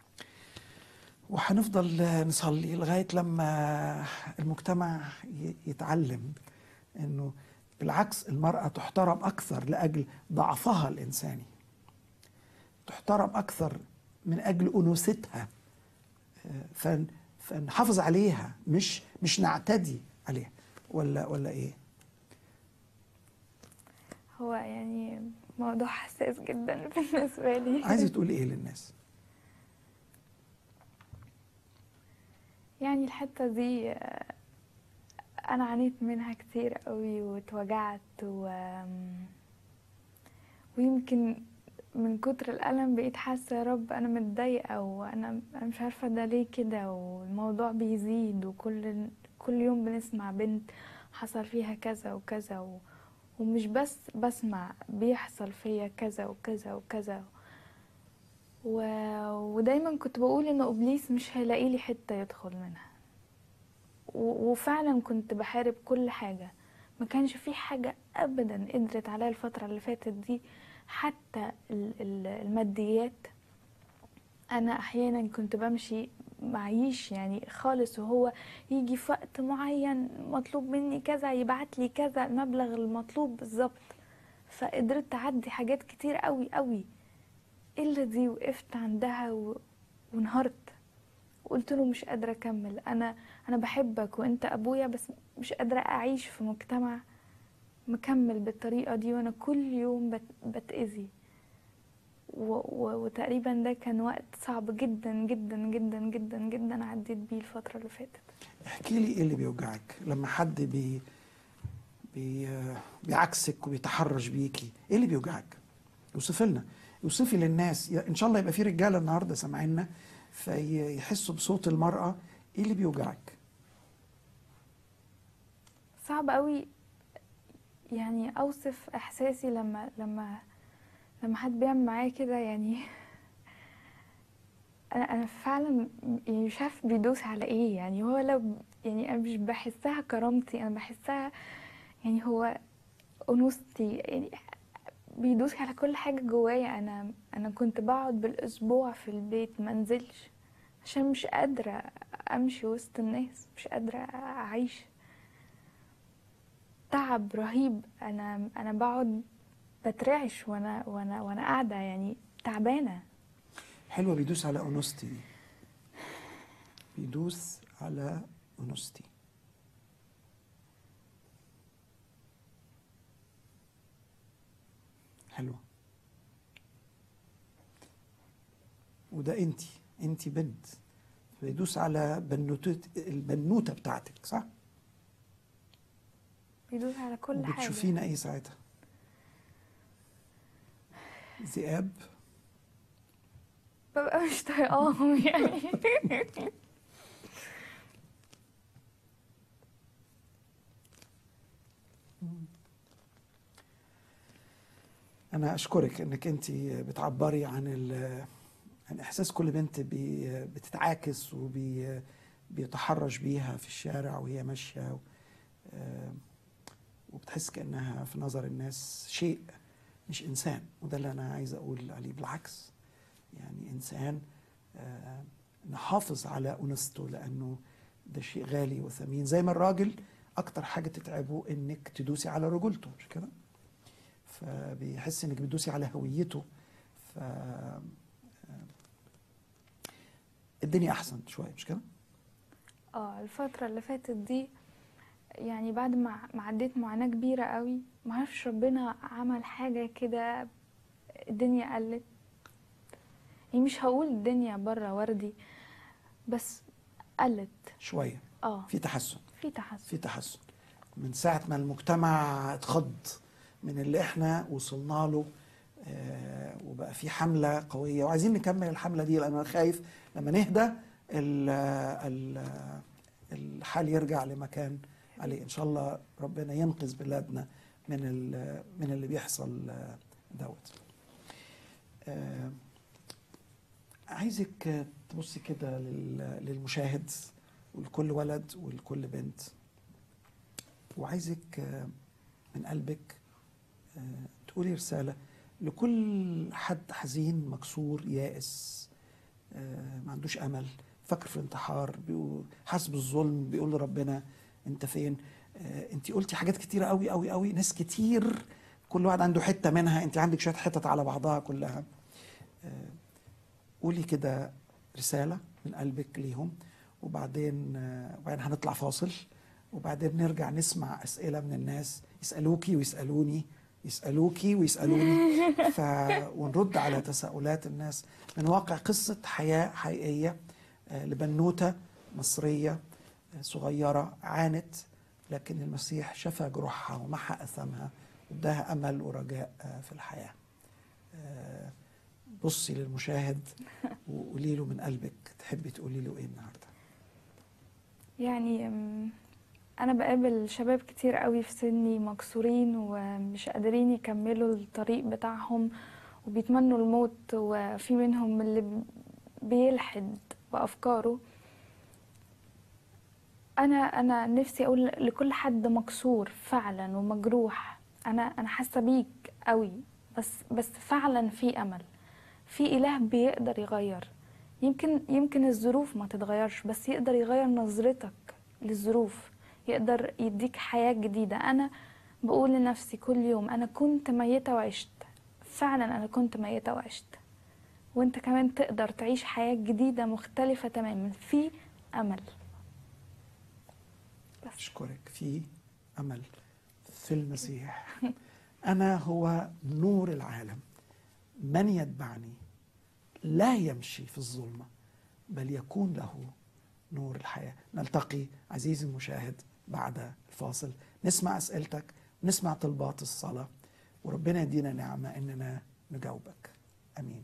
وهنفضل نصلي لغايه لما المجتمع ي- يتعلم انه بالعكس المراه تحترم اكثر لاجل ضعفها الانساني تحترم أكثر من أجل أنوثتها آه، فن فنحافظ عليها مش مش نعتدي عليها ولا ولا إيه؟ هو يعني موضوع حساس جدا بالنسبة لي عايزة تقولي إيه للناس؟ يعني الحتة دي آه، أنا عانيت منها كتير قوي واتوجعت و... ويمكن من كتر الألم بقيت حاسة يا رب أنا متضايقة وأنا أنا مش عارفة ده ليه كده والموضوع بيزيد وكل كل يوم بنسمع بنت حصل فيها كذا وكذا و... ومش بس بسمع بيحصل فيا كذا وكذا وكذا و... ودايما كنت بقول إن إبليس مش هيلاقي لي حتة يدخل منها و... وفعلا كنت بحارب كل حاجة ما كانش في حاجة أبدا قدرت عليا الفترة اللي فاتت دي حتى ال- ال- الماديات أنا أحيانا كنت بمشي معيش يعني خالص وهو يجي في وقت معين مطلوب مني كذا يبعت لي كذا المبلغ المطلوب بالظبط فقدرت أعدي حاجات كتير قوي قوي إلا دي وقفت عندها و... وانهارت وقلت له مش قادرة أكمل أنا أنا بحبك وأنت أبويا بس مش قادرة أعيش في مجتمع مكمل بالطريقة دي وأنا كل يوم بت... بتأذي و... و... وتقريبا ده كان وقت صعب جدا جدا جدا جدا جدا عديت بيه الفترة اللي فاتت احكي لي إيه اللي بيوجعك لما حد بي بي بيعكسك وبيتحرش بيكي إيه اللي بيوجعك؟ اوصفي لنا اوصفي للناس يا- إن شاء الله يبقى في رجالة النهاردة سامعينا فيحسوا بصوت المرأة إيه اللي بيوجعك؟ صعب قوي يعني اوصف احساسي لما لما لما حد بيعمل معايا كده يعني انا انا فعلا يعني مش عارف بيدوس على ايه يعني هو لو يعني انا مش بحسها كرامتي انا بحسها يعني هو انوثتي يعني بيدوس على كل حاجه جوايا انا انا كنت بقعد بالاسبوع في البيت ما انزلش عشان مش قادره امشي وسط الناس مش قادره اعيش تعب رهيب انا انا بقعد بترعش وانا وانا وانا قاعده يعني تعبانه حلوة بيدوس على أونستي دي بيدوس على أونستي حلوة وده انت انت بنت بيدوس على بنوتة البنوتة بتاعتك صح؟ بيدوس على كل حاجة بتشوفينا ايه ساعتها؟ ذئاب ببقى مش طايقاهم يعني انا اشكرك انك انت بتعبري عن ال- عن احساس كل بنت بي بتتعاكس وبيتحرش بيها في الشارع وهي ماشيه و- آه، وبتحس كانها في نظر الناس شيء مش انسان وده اللي انا عايز اقول عليه بالعكس يعني انسان آه، نحافظ على انوثته لانه ده شيء غالي وثمين زي ما الراجل اكتر حاجه تتعبه انك تدوسي على رجولته مش كده؟ فبيحس انك بتدوسي على هويته ف الدنيا احسن شويه مش كده؟ اه الفترة اللي فاتت دي يعني بعد ما ما عديت معاناة كبيرة قوي ما اعرفش ربنا عمل حاجة كده الدنيا قلت يعني مش هقول الدنيا بره وردي بس قلت شويه اه في تحسن في تحسن في تحسن من ساعه ما المجتمع اتخض من اللي احنا وصلنا له آه، وبقى في حمله قويه وعايزين نكمل الحمله دي لان انا خايف لما نهدى ال- ال- الحال يرجع لمكان عليه ان شاء الله ربنا ينقذ بلادنا من ال- من اللي بيحصل آه، دوت آه، عايزك آه، تبصي كده لل- للمشاهد ولكل ولد ولكل بنت وعايزك آه، من قلبك آه، تقولي رسالة لكل حد حزين مكسور يائس آه، ما عندوش أمل فكر في الانتحار بيقول حاسس بالظلم بيقول لربنا أنت فين آه، أنت قلتي حاجات كتيرة قوي قوي قوي ناس كتير كل واحد عنده حتة منها أنت عندك شوية حتت على بعضها كلها آه، قولي كده رسالة من قلبك ليهم وبعدين آه، وبعدين هنطلع فاصل وبعدين نرجع نسمع أسئلة من الناس يسألوكي ويسألوني يسألوكي ويسألوني ف... ونرد على تساؤلات الناس من واقع قصة حياة حقيقية آه، لبنوتة مصرية آه، صغيرة عانت لكن المسيح شفى جروحها ومحى أثامها واداها أمل ورجاء آه، في الحياة آه، بصي للمشاهد وقولي له من قلبك تحبي تقولي له ايه النهارده يعني أم، انا بقابل شباب كتير قوي في سني مكسورين ومش قادرين يكملوا الطريق بتاعهم وبيتمنوا الموت وفي منهم اللي ب- بيلحد بافكاره انا انا نفسي اقول لكل حد مكسور فعلا ومجروح انا انا حاسه بيك قوي بس بس فعلا في امل في اله بيقدر يغير يمكن يمكن الظروف ما تتغيرش بس يقدر يغير نظرتك للظروف يقدر يديك حياة جديدة أنا بقول لنفسي كل يوم أنا كنت ميتة وعشت فعلا أنا كنت ميتة وعشت وانت كمان تقدر تعيش حياة جديدة مختلفة تماما في أمل اشكرك في امل في المسيح انا هو نور العالم من يتبعني لا يمشي في الظلمه بل يكون له نور الحياه نلتقي عزيزي المشاهد بعد الفاصل نسمع اسئلتك ونسمع طلبات الصلاه وربنا يدينا نعمه اننا نجاوبك امين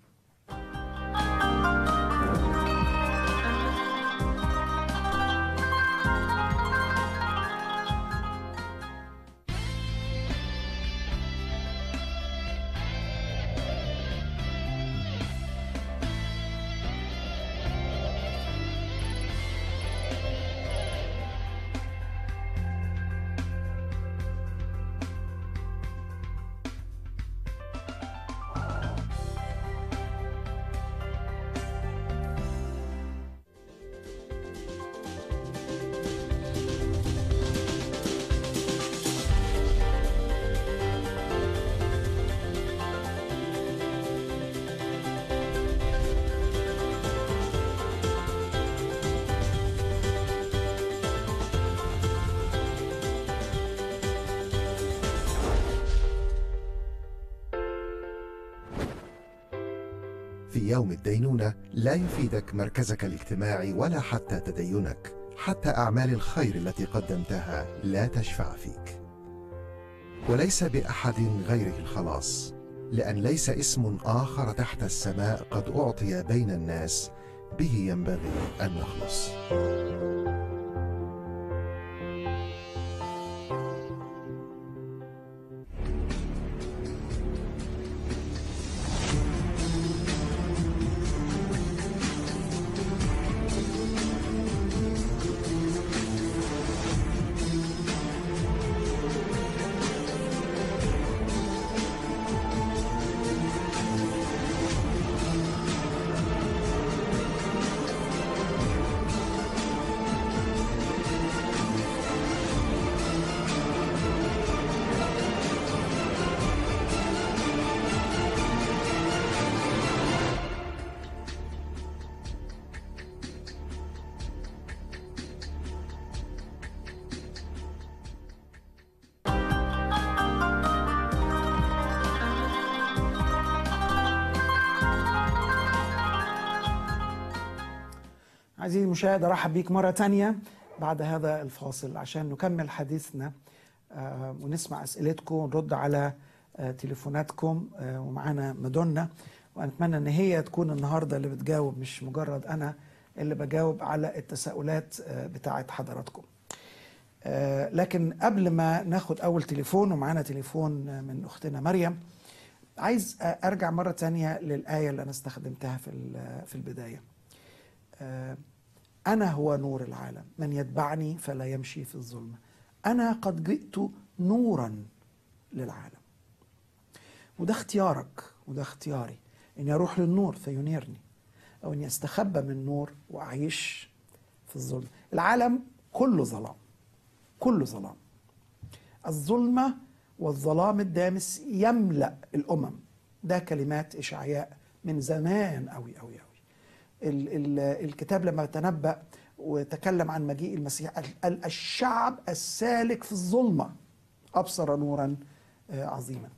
في يوم الدينونة لا يفيدك مركزك الاجتماعي ولا حتى تدينك حتى أعمال الخير التي قدمتها لا تشفع فيك وليس بأحد غيره الخلاص لأن ليس اسم آخر تحت السماء قد أعطي بين الناس به ينبغي أن نخلص عزيزي المشاهد ارحب بيك مره تانية بعد هذا الفاصل عشان نكمل حديثنا آه، ونسمع اسئلتكم ونرد على آه، تليفوناتكم آه، ومعانا مدونة واتمنى ان هي تكون النهارده اللي بتجاوب مش مجرد انا اللي بجاوب على التساؤلات آه، بتاعت حضراتكم آه، لكن قبل ما ناخد اول تليفون ومعانا تليفون آه، من اختنا مريم عايز آه، ارجع مره تانية للايه اللي انا استخدمتها في ال- في البدايه آه، أنا هو نور العالم من يتبعني فلا يمشي في الظلمة أنا قد جئت نورا للعالم وده اختيارك وده اختياري إني أروح للنور فينيرني أو إني أستخبى من النور وأعيش في الظلمة العالم كله ظلام كله ظلام الظلمة والظلام الدامس يملأ الأمم ده كلمات إشعياء من زمان أوي أوي أوي ال ال الكتاب لما تنبأ وتكلم عن مجيء المسيح قال الشعب السالك في الظلمة أبصر نورا آه، عظيما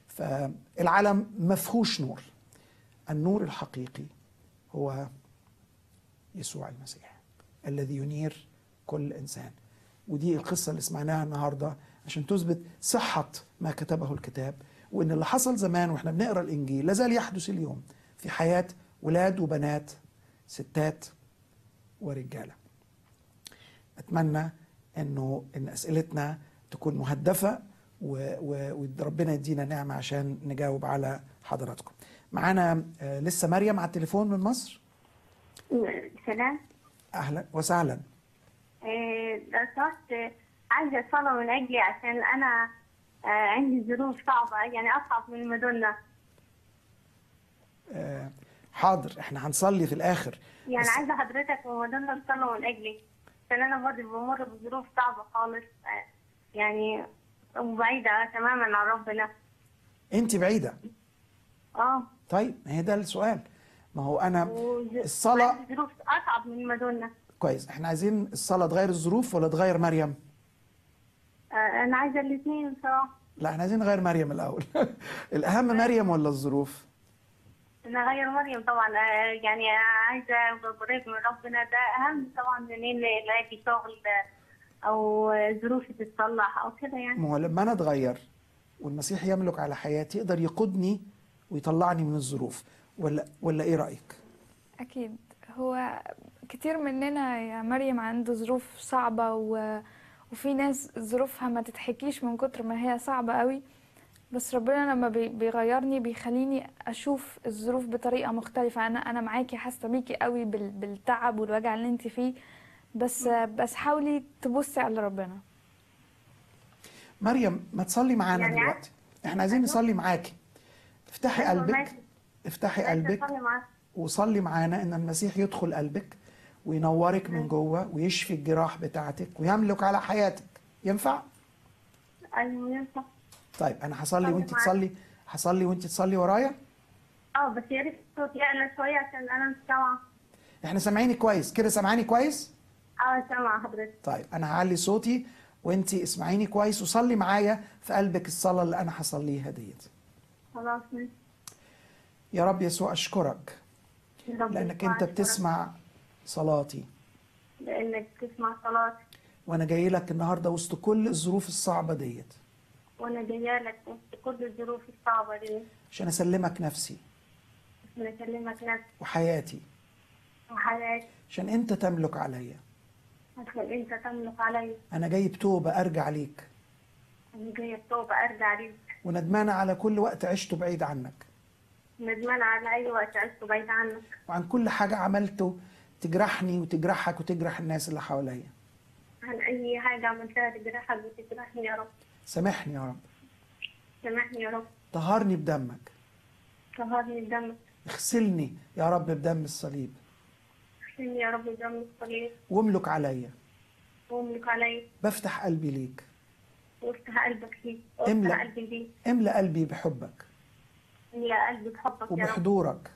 فالعالم مفهوش نور النور الحقيقي هو يسوع المسيح الذي ينير كل إنسان ودي القصة اللي سمعناها النهاردة عشان تثبت صحة ما كتبه الكتاب وإن اللي حصل زمان وإحنا بنقرأ الإنجيل لازال يحدث اليوم في حياة ولاد وبنات ستات ورجالة أتمنى أنه إن أسئلتنا تكون مهدفة و- و- وربنا يدينا نعمة عشان نجاوب على حضراتكم معانا آه، لسه مريم على التليفون من مصر سلام أهلا وسهلا إيه، لو سمحت آه، عايزة صلاة من أجلي عشان أنا آه، عندي ظروف صعبة يعني أصعب من المدنة آه، حاضر احنا هنصلي في الآخر يعني بس- عايزة حضرتك ومدنة تصلوا من أجلي عشان أنا برضه بمر بظروف صعبة خالص آه، يعني وبعيدة تماما عن ربنا انت بعيدة اه طيب ما هي ده السؤال ما هو أنا وز- الصلاة وعندي ظروف أصعب من المدنة كويس احنا عايزين الصلاة تغير الظروف ولا تغير مريم آه، أنا عايزة الاثنين بصراحة لا احنا عايزين نغير مريم الأول الأهم مريم ولا الظروف أنا غير مريم طبعا آه، يعني عايزة أبقى قريب من ربنا ده أهم طبعا من إن ألاقي شغل آه، أو ظروفي تتصلح أو كده يعني ما هو لما انا اتغير والمسيح يملك على حياتي يقدر يقودني ويطلعني من الظروف ولا ولا ايه رايك أكيد هو كتير مننا يا مريم عنده ظروف صعبة و... وفي ناس ظروفها ما تتحكيش من كتر ما هي صعبة قوي بس ربنا لما بي- بيغيرني بيخليني أشوف الظروف بطريقة مختلفة أنا أنا معاكي حاسة بيكي قوي بال... بالتعب والوجع اللي انت فيه بس بس حاولي تبصي على ربنا مريم ما تصلي معانا يعني دلوقتي احنا عايزين نصلي معاكي افتحي أيوة، قلبك ماشي. افتحي عايزة قلبك أصلي معاك. وصلي معانا ان المسيح يدخل قلبك وينورك من جوه ويشفي الجراح بتاعتك ويملك على حياتك ينفع أيوة ينفع طيب انا هصلي صلي وانت معاك. تصلي هصلي وانت تصلي ورايا اه بس يا ريت الصوت يعلى شوية عشان أنا مش سامعة احنا سامعيني كويس كده سامعاني كويس اه سامعة حضرتك طيب انا هعلي صوتي وانت اسمعيني كويس وصلي معايا في قلبك الصلاه اللي انا هصليها ديت خلاص ماشي يا رب يسوع اشكرك رب لانك انت يسمعك بتسمع صلاتي ورب. لانك تسمع صلاتي وانا جاي لك النهارده وسط كل الظروف الصعبه ديت وانا جايه لك وسط كل الظروف الصعبه دي عشان اسلمك نفسي عشان اكلمك نفسي وحياتي وحياتي عشان انت تملك عليا عشان انت تملك علي انا جاي بتوبه ارجع ليك انا جايه بتوبه ارجع ليك وندمانه على كل وقت عشته بعيد عنك ندمانة على اي وقت عشت بعيد عنك وعن كل حاجه عملته تجرحني وتجرحك وتجرح الناس اللي حواليا عن اي حاجه عملتها تجرحك وتجرحني يا رب سامحني يا رب سامحني يا رب طهرني بدمك طهرني بدمك اغسلني يا رب بدم الصليب اغسلني يا رب بدم الصليب واملك عليا واملك علي بفتح قلبي ليك وافتح قلبك لي املأ. وافتح قلبي لي املأ قلبي بحبك املأ قلبي بحبك يا رب وبحضورك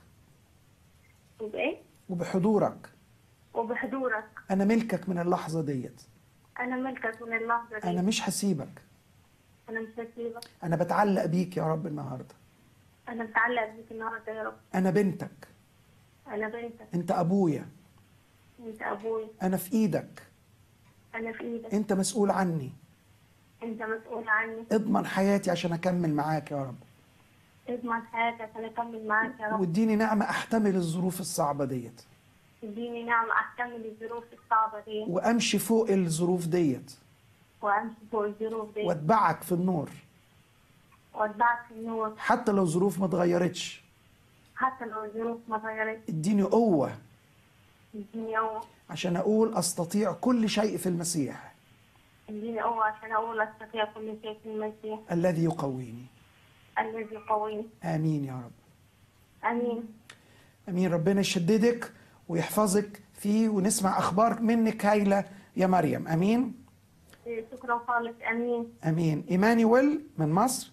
وبايه وبحضورك وبحضورك انا ملكك من اللحظه ديت انا ملكك من اللحظه دي انا مش هسيبك انا مش هسيبك انا بتعلق بيك يا رب النهارده انا متعلق بيك النهارده يا رب انا بنتك انا بنتك انت ابويا انت ابوي انا في ايدك انا في ايدك انت مسؤول عني انت مسؤول عني اضمن حياتي عشان اكمل معاك يا رب اضمن حياتي عشان اكمل معاك يا رب واديني نعمه احتمل الظروف الصعبه ديت اديني نعمة احتمل الظروف الصعبة دي وامشي فوق الظروف ديت وامشي فوق الظروف دي واتبعك في النور واتبعك في النور حتى لو ظروف ما اتغيرتش حتى لو الظروف ما اتغيرتش اديني قوه اديني قوة عشان اقول استطيع كل شيء في المسيح اديني قوة عشان اقول استطيع كل شيء في المسيح الذي يقويني الذي يقويني امين يا رب امين امين ربنا يشددك ويحفظك فيه ونسمع اخبار منك هايله يا مريم امين شكرا خالص امين امين ايمانويل من مصر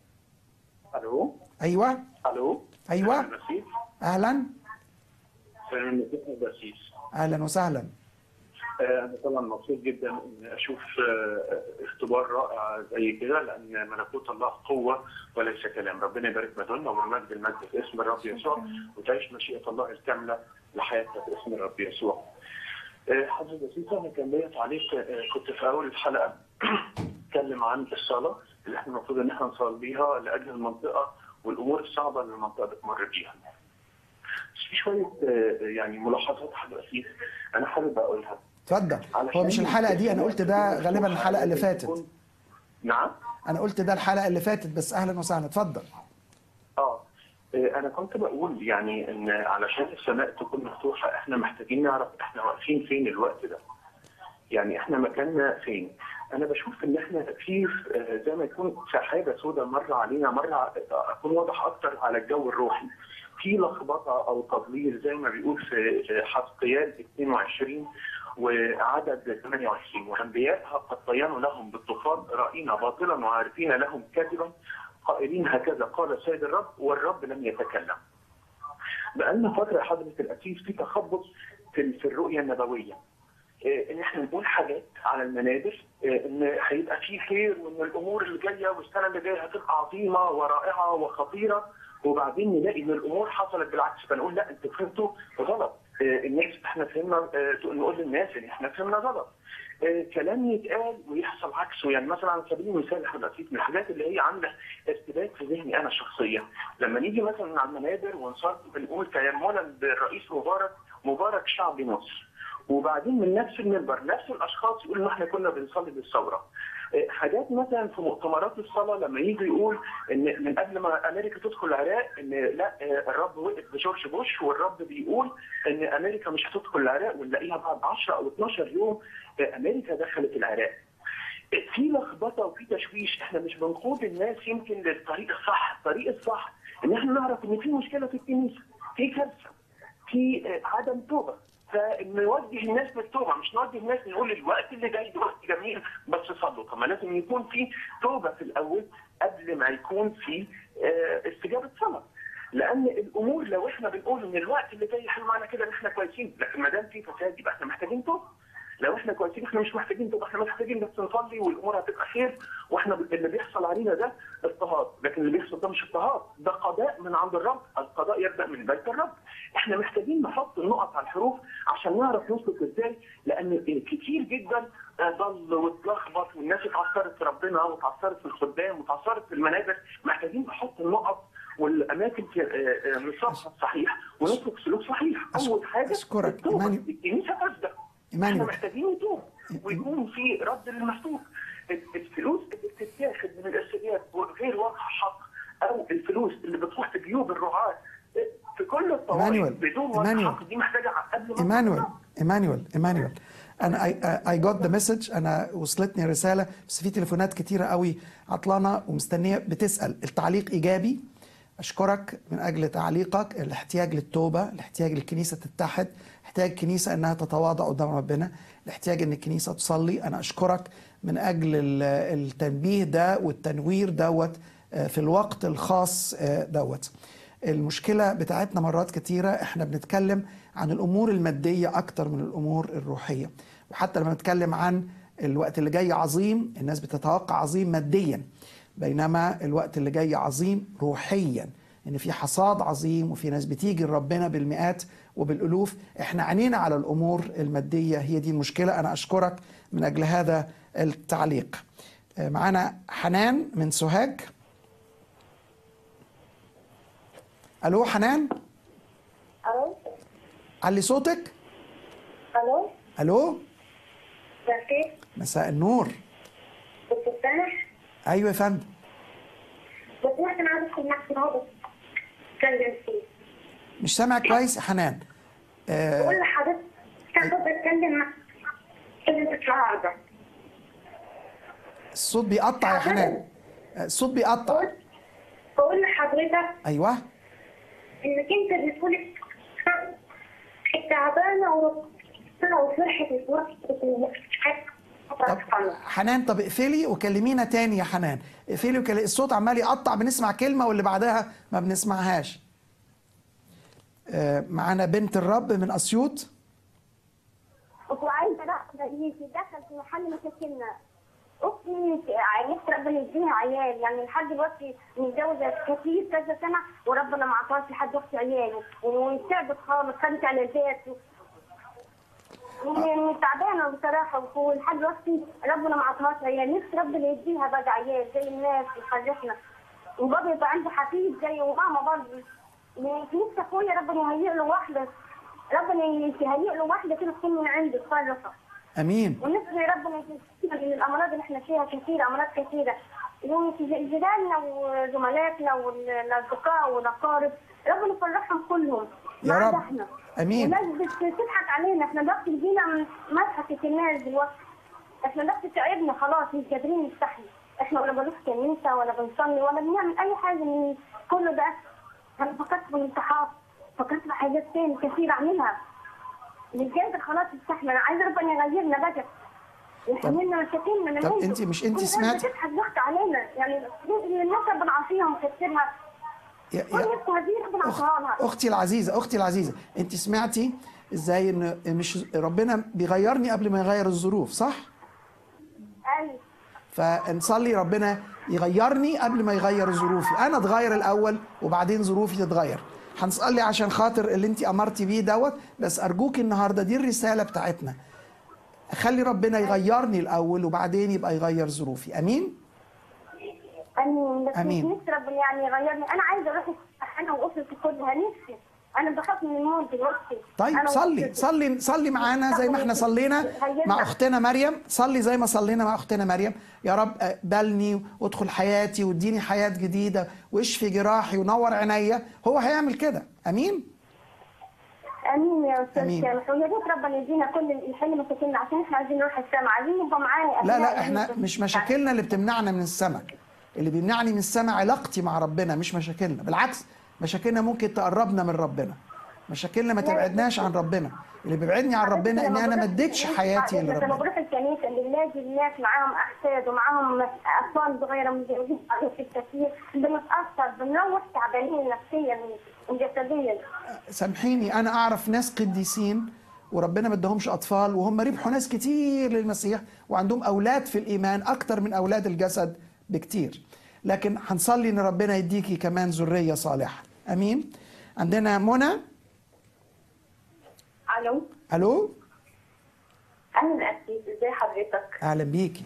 الو ايوه الو ايوه المسيح اهلا سلام المسيح البسيس اهلا وسهلا آه، انا طبعا مبسوط جدا ان اشوف آه، اختبار رائع زي كده لان ملكوت الله قوه وليس كلام ربنا يبارك مدن ومن مجد المجد في اسم الرب يسوع وتعيش مشيئه الله الكامله لحياتك في اسم الرب يسوع. آه، حضرتك بسيط انا كان ليا تعليق آه، كنت في اول الحلقه اتكلم عن الصلاه اللي احنا المفروض ان احنا نصليها لاجل المنطقه والامور الصعبه اللي المنطقه بتمر بيها. بس في شويه آه، يعني ملاحظات حضرتك انا حابب اقولها. اتفضل هو مش الحلقه دي انا قلت ده غالبا الحلقه اللي فاتت نعم انا قلت ده الحلقه اللي فاتت بس اهلا وسهلا اتفضل اه إيه، انا كنت بقول يعني ان علشان السماء تكون مفتوحه احنا محتاجين نعرف احنا واقفين فين الوقت ده يعني احنا مكاننا فين انا بشوف ان احنا في آه، زي ما يكون سحابه سوداء مره علينا مره اكون واضح اكتر على الجو الروحي في لخبطه او تضليل زي ما بيقول في في حزقيال 22 وعدد 28 وانبياءها قد طينوا لهم بالطوفان رأينا باطلا وعارفين لهم كذبا قائلين هكذا قال السيد الرب والرب لم يتكلم. بقالنا فتره حضره الاسيس في تخبط في في الرؤيه النبويه. إيه، ان احنا نقول حاجات على المنابر إيه، ان هيبقى في خير وان الامور اللي جايه والسنه اللي جايه هتبقى عظيمه ورائعه وخطيره وبعدين نلاقي ان الامور حصلت بالعكس فنقول لا انتوا فهمتوا غلط إيه، الناس احنا فهمنا إيه، نقول للناس ان احنا فهمنا غلط إيه، كلام يتقال ويحصل عكسه يعني مثلا على سبيل المثال حضرتك من الحاجات اللي هي عامله ارتباك في ذهني انا شخصيا لما نيجي مثلا على المنابر ونصلي بنقول تيمنا بالرئيس مبارك مبارك شعب مصر وبعدين من نفس المنبر نفس الاشخاص يقولوا ان احنا كنا بنصلي بالثوره إيه، حاجات مثلا في مؤتمرات الصلاه لما يجي يقول ان من قبل ما امريكا تدخل العراق ان لا إيه، الرب وقف بجورج بوش والرب بيقول ان امريكا مش هتدخل العراق ونلاقيها بعد 10 او 12 يوم إيه، امريكا دخلت العراق في لخبطه وفي تشويش احنا مش بنقود الناس يمكن للطريق الصح، الطريق الصح ان احنا نعرف ان في مشكله في الكنيسه، في كارثه، في آه، عدم توبه، فنوجه الناس للتوبه مش نوجه الناس نقول الوقت اللي جاي ده وقت جميل بس صلوا، طب ما لازم يكون في توبه في الاول قبل ما يكون في آه، استجابه صلاه. لان الامور لو احنا بنقول ان الوقت اللي جاي حلو معنى كده ان احنا كويسين، لكن ما دام في فساد يبقى احنا محتاجين توبه. لو احنا كويسين احنا مش محتاجين تبقى احنا محتاجين بس نصلي والامور هتبقى خير واحنا اللي بيحصل علينا ده اضطهاد لكن اللي بيحصل ده مش اضطهاد ده قضاء من عند الرب القضاء يبدا من بيت الرب احنا محتاجين نحط النقط على الحروف عشان نعرف نسلك ازاي لان كتير جدا ضل واتلخبط والناس اتعثرت في ربنا واتعثرت في الخدام واتعثرت في المنابر محتاجين نحط النقط والاماكن في آه، آه، نصابها الصحيح ونسلك سلوك صحيح أشك- اول حاجه أشكرك. التوبة. إيماني- الكنيسه تبدا احنا إيمانويل محتاجين نتوب ويكون في رد للمفتوح الفلوس اللي بتتاخد من الارشاديات غير واضحه حق او الفلوس اللي بتروح في جيوب الرعاه في كل الطوائف إيمانويل. بدون واضح إيمانويل. حق دي محتاجه قبل ما ايمانويل تطلع. ايمانويل ايمانويل انا اي جوت ذا مسج انا وصلتني رساله بس في تليفونات كتيره قوي عطلانه ومستنيه بتسال التعليق ايجابي اشكرك من اجل تعليقك الاحتياج للتوبه الاحتياج للكنيسه تتحد احتياج الكنيسه انها تتواضع قدام ربنا الاحتياج ان الكنيسه تصلي انا اشكرك من اجل ال- التنبيه ده والتنوير دوت آه، في الوقت الخاص آه، دوت المشكلة بتاعتنا مرات كتيرة احنا بنتكلم عن الأمور المادية أكتر من الأمور الروحية وحتى لما نتكلم عن الوقت اللي جاي عظيم الناس بتتوقع عظيم ماديا بينما الوقت اللي جاي عظيم روحيا ان في حصاد عظيم وفي ناس بتيجي لربنا بالمئات وبالالوف احنا عينينا على الامور الماديه هي دي المشكله انا اشكرك من اجل هذا التعليق آه، معانا حنان من سوهاج الو حنان الو علي صوتك الو الو مساء مساء النور دكتور سامح ايوه يا فندم بس واحد انا عايز ادخل معاك النهارده اتكلم فيه مش سامع كويس يا حنان آه بقول لحضرتك كان كنت بتكلم مع كلمة النهارده الصوت بيقطع يا حنان آه، الصوت بيقطع بقول بقول لحضرتك ايوه انك انت بتقول تعبانه وفرحه طب حنان طب اقفلي وكلمينا تاني يا حنان اقفلي وكلمي الصوت عمال يقطع بنسمع كلمة واللي بعدها ما بنسمعهاش آه، معانا بنت الرب من أسيوط وعايزه بقى يتدخل في محل مشاكلنا اختي نفسي ربنا يديها عيال يعني لحد دلوقتي متجوزه كتير كذا سنه وربنا ما عطاش لحد اختي عيال وتعبت خالص خدت علاجات و- تعبانه بصراحه ولحد دلوقتي ربنا ما عطاهاش عيال نفسي ربنا يديها بقى عيال زي الناس ويخرجنا وبرضه يبقى عندي حفيد زي وماما برضه نفسي اخويا ربنا يهيئ له واحده ربنا يهيئ له واحده كده تكون من عنده تصرفه أمين ونفسي ربنا يشفينا من الامراض اللي احنا فيها كثيره امراض كثيره وجيراننا وزملائنا والاصدقاء والاقارب ربنا يفرحهم كلهم يا ما عدا رب. احنا أمين. والناس بتضحك علينا احنا ضغط جينا من مضحكه الناس دلوقتي احنا ضغط تعبنا خلاص مش قادرين نستحمل احنا ولا بنروح كنيسه ولا بنصلي ولا بنعمل اي حاجه من كل ده انا فكرت في الانتحار فكرت في حاجات تاني كثير اعملها مش قادر خلاص استحمل انا عايزه ربنا يغيرنا بقى يحملنا مشاكلنا من طب عنده. انت- مش انت كل الناس سمعتي- بتضحك ضغط علينا يعني الناس بنعصيها ومكسرها يا- كل يا- الناس هذه ربنا أخ- عطاها لها اختي العزيزه اختي العزيزه انت سمعتي ازاي ان مش ربنا بيغيرني قبل ما يغير الظروف صح ايوه فنصلي ربنا يغيرني قبل ما يغير ظروفي انا اتغير الاول وبعدين ظروفي تتغير هنصلي عشان خاطر اللي انت امرتي بيه دوت بس ارجوك النهارده دي الرساله بتاعتنا خلي ربنا يغيرني الاول وبعدين يبقى يغير ظروفي امين امين بس أمين. نفسي ربنا يعني يغيرني انا عايزه اروح انا واسرتي كلها نفسي انا بخاف من الموت دلوقتي طيب أنا صلي وأسرتي. صلي صلي معانا زي ما احنا صلينا مع اختنا مريم صلي زي ما صلينا مع اختنا مريم يا رب اقبلني وادخل حياتي واديني حياه جديده واشفي جراحي ونور عينيا هو هيعمل كده امين امين يا استاذ أمين. سامح ويا ريت ربنا يدينا كل الحل مشاكلنا عشان احنا عايزين نروح السما عايزين نبقى معاه لا أبناء لا احنا العيد. مش مشاكلنا اللي بتمنعنا من السماء اللي بيمنعني من السماء علاقتي مع ربنا مش مشاكلنا بالعكس مشاكلنا ممكن تقربنا من ربنا مشاكلنا ما تبعدناش عن ربنا اللي بيبعدني عن ربنا ان انا ما اديتش حياتي لما لربنا بروح الكنيسه اللي بنلاقي الناس معاهم احفاد ومعاهم اطفال صغيره متجوزين في الكثير بنتاثر بنروح تعبانين نفسيا وجسديا سامحيني انا اعرف ناس قديسين وربنا ما ادهمش اطفال وهم ربحوا ناس كتير للمسيح وعندهم اولاد في الايمان اكتر من اولاد الجسد بكتير لكن هنصلي ان ربنا يديكي كمان ذريه صالحه امين عندنا منى الو الو اهلا اسيس ازي حضرتك اهلا بيكي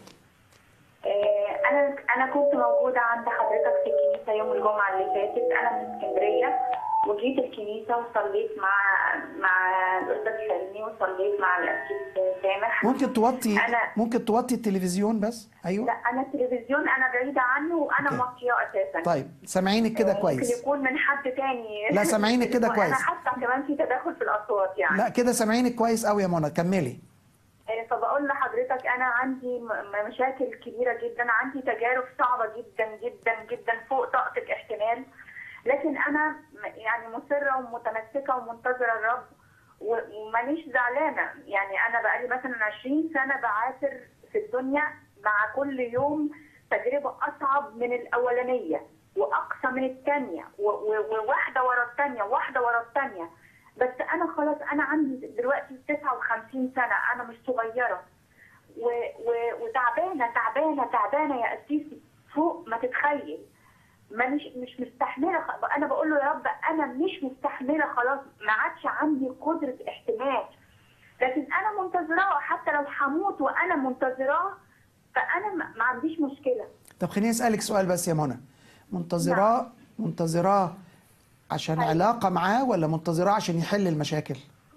آه، انا انا كنت موجوده عند حضرتك في الكنيسه يوم الجمعه اللي فاتت انا من اسكندريه وجيت الكنيسه وصليت مع مع الاستاذ حلمي وصليت مع الاسيس سامح ممكن توطي أنا- ممكن توطي التلفزيون بس لا ايوه انا التلفزيون انا بعيده عنه وانا أوكي. موطيه اساسا طيب سامعينك كده ممكن كويس يكون من حد تاني لا، سامعينك كده انا كويس. حاسه كمان في تداخل في الاصوات يعني لا كده سامعينك كويس قوي يا منى كملي آه، فبقول لحضرتك انا عندي م- م- مشاكل كبيره جدا عندي تجارب صعبه جدا جدا جدا فوق طاقه الاحتمال لكن انا م- يعني مصره ومتمسكه ومنتظره الرب و- ومانيش زعلانه يعني انا بقالي مثلا 20 سنه بعافر في الدنيا مع كل يوم تجربه اصعب من الاولانيه واقصى من الثانيه وواحده ورا الثانيه واحده ورا الثانيه بس انا خلاص انا عندي دلوقتي 59 سنه انا مش صغيره و و وتعبانه تعبانه تعبانه يا اسيسي فوق ما تتخيل مانيش مش مستحمله خ- انا بقول له يا رب انا مش مستحمله خلاص ما عادش عندي قدره احتمال لكن انا منتظراه حتى لو هموت وانا منتظراه فانا ما ما عنديش مشكله طب خليني اسالك سؤال بس يا منى منتظراه منتظراه عشان أيوة. علاقه معاه ولا منتظراه عشان يحل المشاكل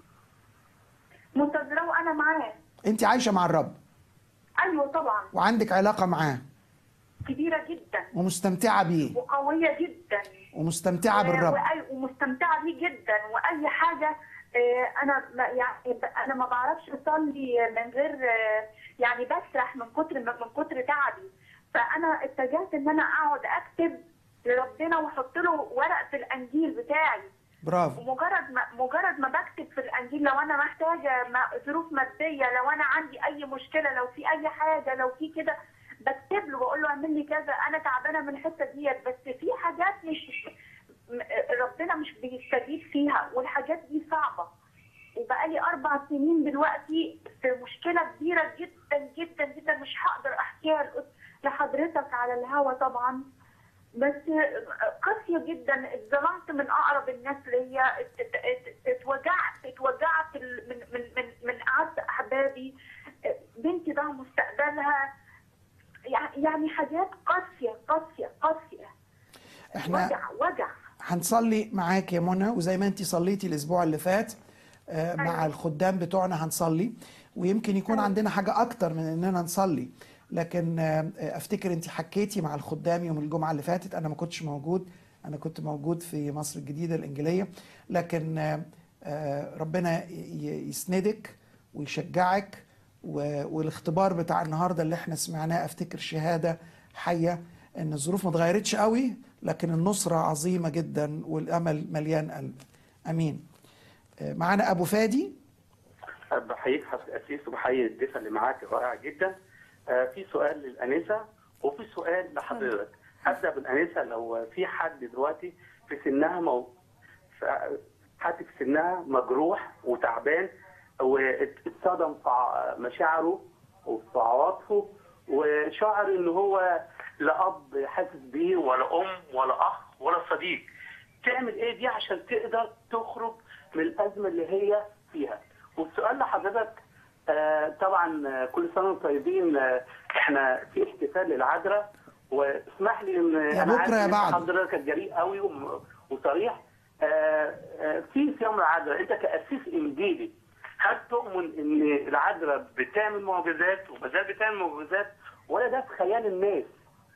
منتظراه وانا معاه انت عايشه مع الرب ايوه طبعا وعندك علاقه معاه كبيره جدا ومستمتعه بيه وقويه جدا ومستمتعه بالرب وأي- ومستمتعه بيه جدا واي حاجه آه، انا ما- يعني ب- انا ما بعرفش اصلي من غير آه، يعني بسرح من كتر من كتر تعبي فانا اتجهت ان انا اقعد اكتب لربنا واحط له ورق في الانجيل بتاعي برافو ومجرد ما مجرد ما بكتب في الانجيل لو انا محتاجه ما- ظروف ماديه لو انا عندي اي مشكله لو في اي حاجه لو في كده بكتب له بقول له اعمل لي كذا انا تعبانه من الحته ديت بس في حاجات مش م- ربنا مش بيستجيب فيها والحاجات دي صعبه وبقالي اربع سنين دلوقتي في مشكله كبيره جدا جدا جدا مش هقدر احكيها لحضرتك على الهوا طبعا بس قاسية جدا اتظلمت من أقرب الناس ليا ات- ات- ات- اتوجعت اتوجعت ال- من من من من أعز أحبابي بنتي ده مستقبلها يع- يعني حاجات قاسية قاسية قاسية احنا وجع وجع هنصلي معاك يا منى وزي ما انت صليتي الاسبوع اللي فات آه، مع أيوة. الخدام بتوعنا هنصلي ويمكن يكون عندنا حاجه اكتر من اننا نصلي لكن آه، افتكر انت حكيتي مع الخدام يوم الجمعه اللي فاتت انا ما كنتش موجود انا كنت موجود في مصر الجديده الانجيليه لكن آه، آه، ربنا ي- يسندك ويشجعك و- والاختبار بتاع النهارده اللي احنا سمعناه افتكر شهاده حيه ان الظروف ما اتغيرتش قوي لكن النصره عظيمه جدا والامل مليان قلب امين آه، معانا ابو فادي بحييك حضرتك اسيس وبحيي الضيفه اللي معاك رائع جدا آه، في سؤال للانسه وفي سؤال لحضرتك ابدا بالانسه لو في حد دلوقتي في سنها مو... ف- حد في سنها مجروح وتعبان واتصدم في ع- مشاعره وفي عواطفه وشعر ان هو لا اب حاسس بيه ولا ام ولا اخ ولا صديق تعمل ايه دي عشان تقدر تخرج من الازمه اللي هي فيها والسؤال لحضرتك آه طبعا آه، كل سنه وانتم طيبين آه احنا في احتفال للعذراء واسمح لي ان يا انا بكرة عارف يا إن بعد. حضرتك جريء قوي وم- وصريح آه آه في صيام العذراء انت كاسيس انجيلي هل تؤمن ان العذراء بتعمل معجزات وما زالت بتعمل معجزات ولا ده في خيال الناس؟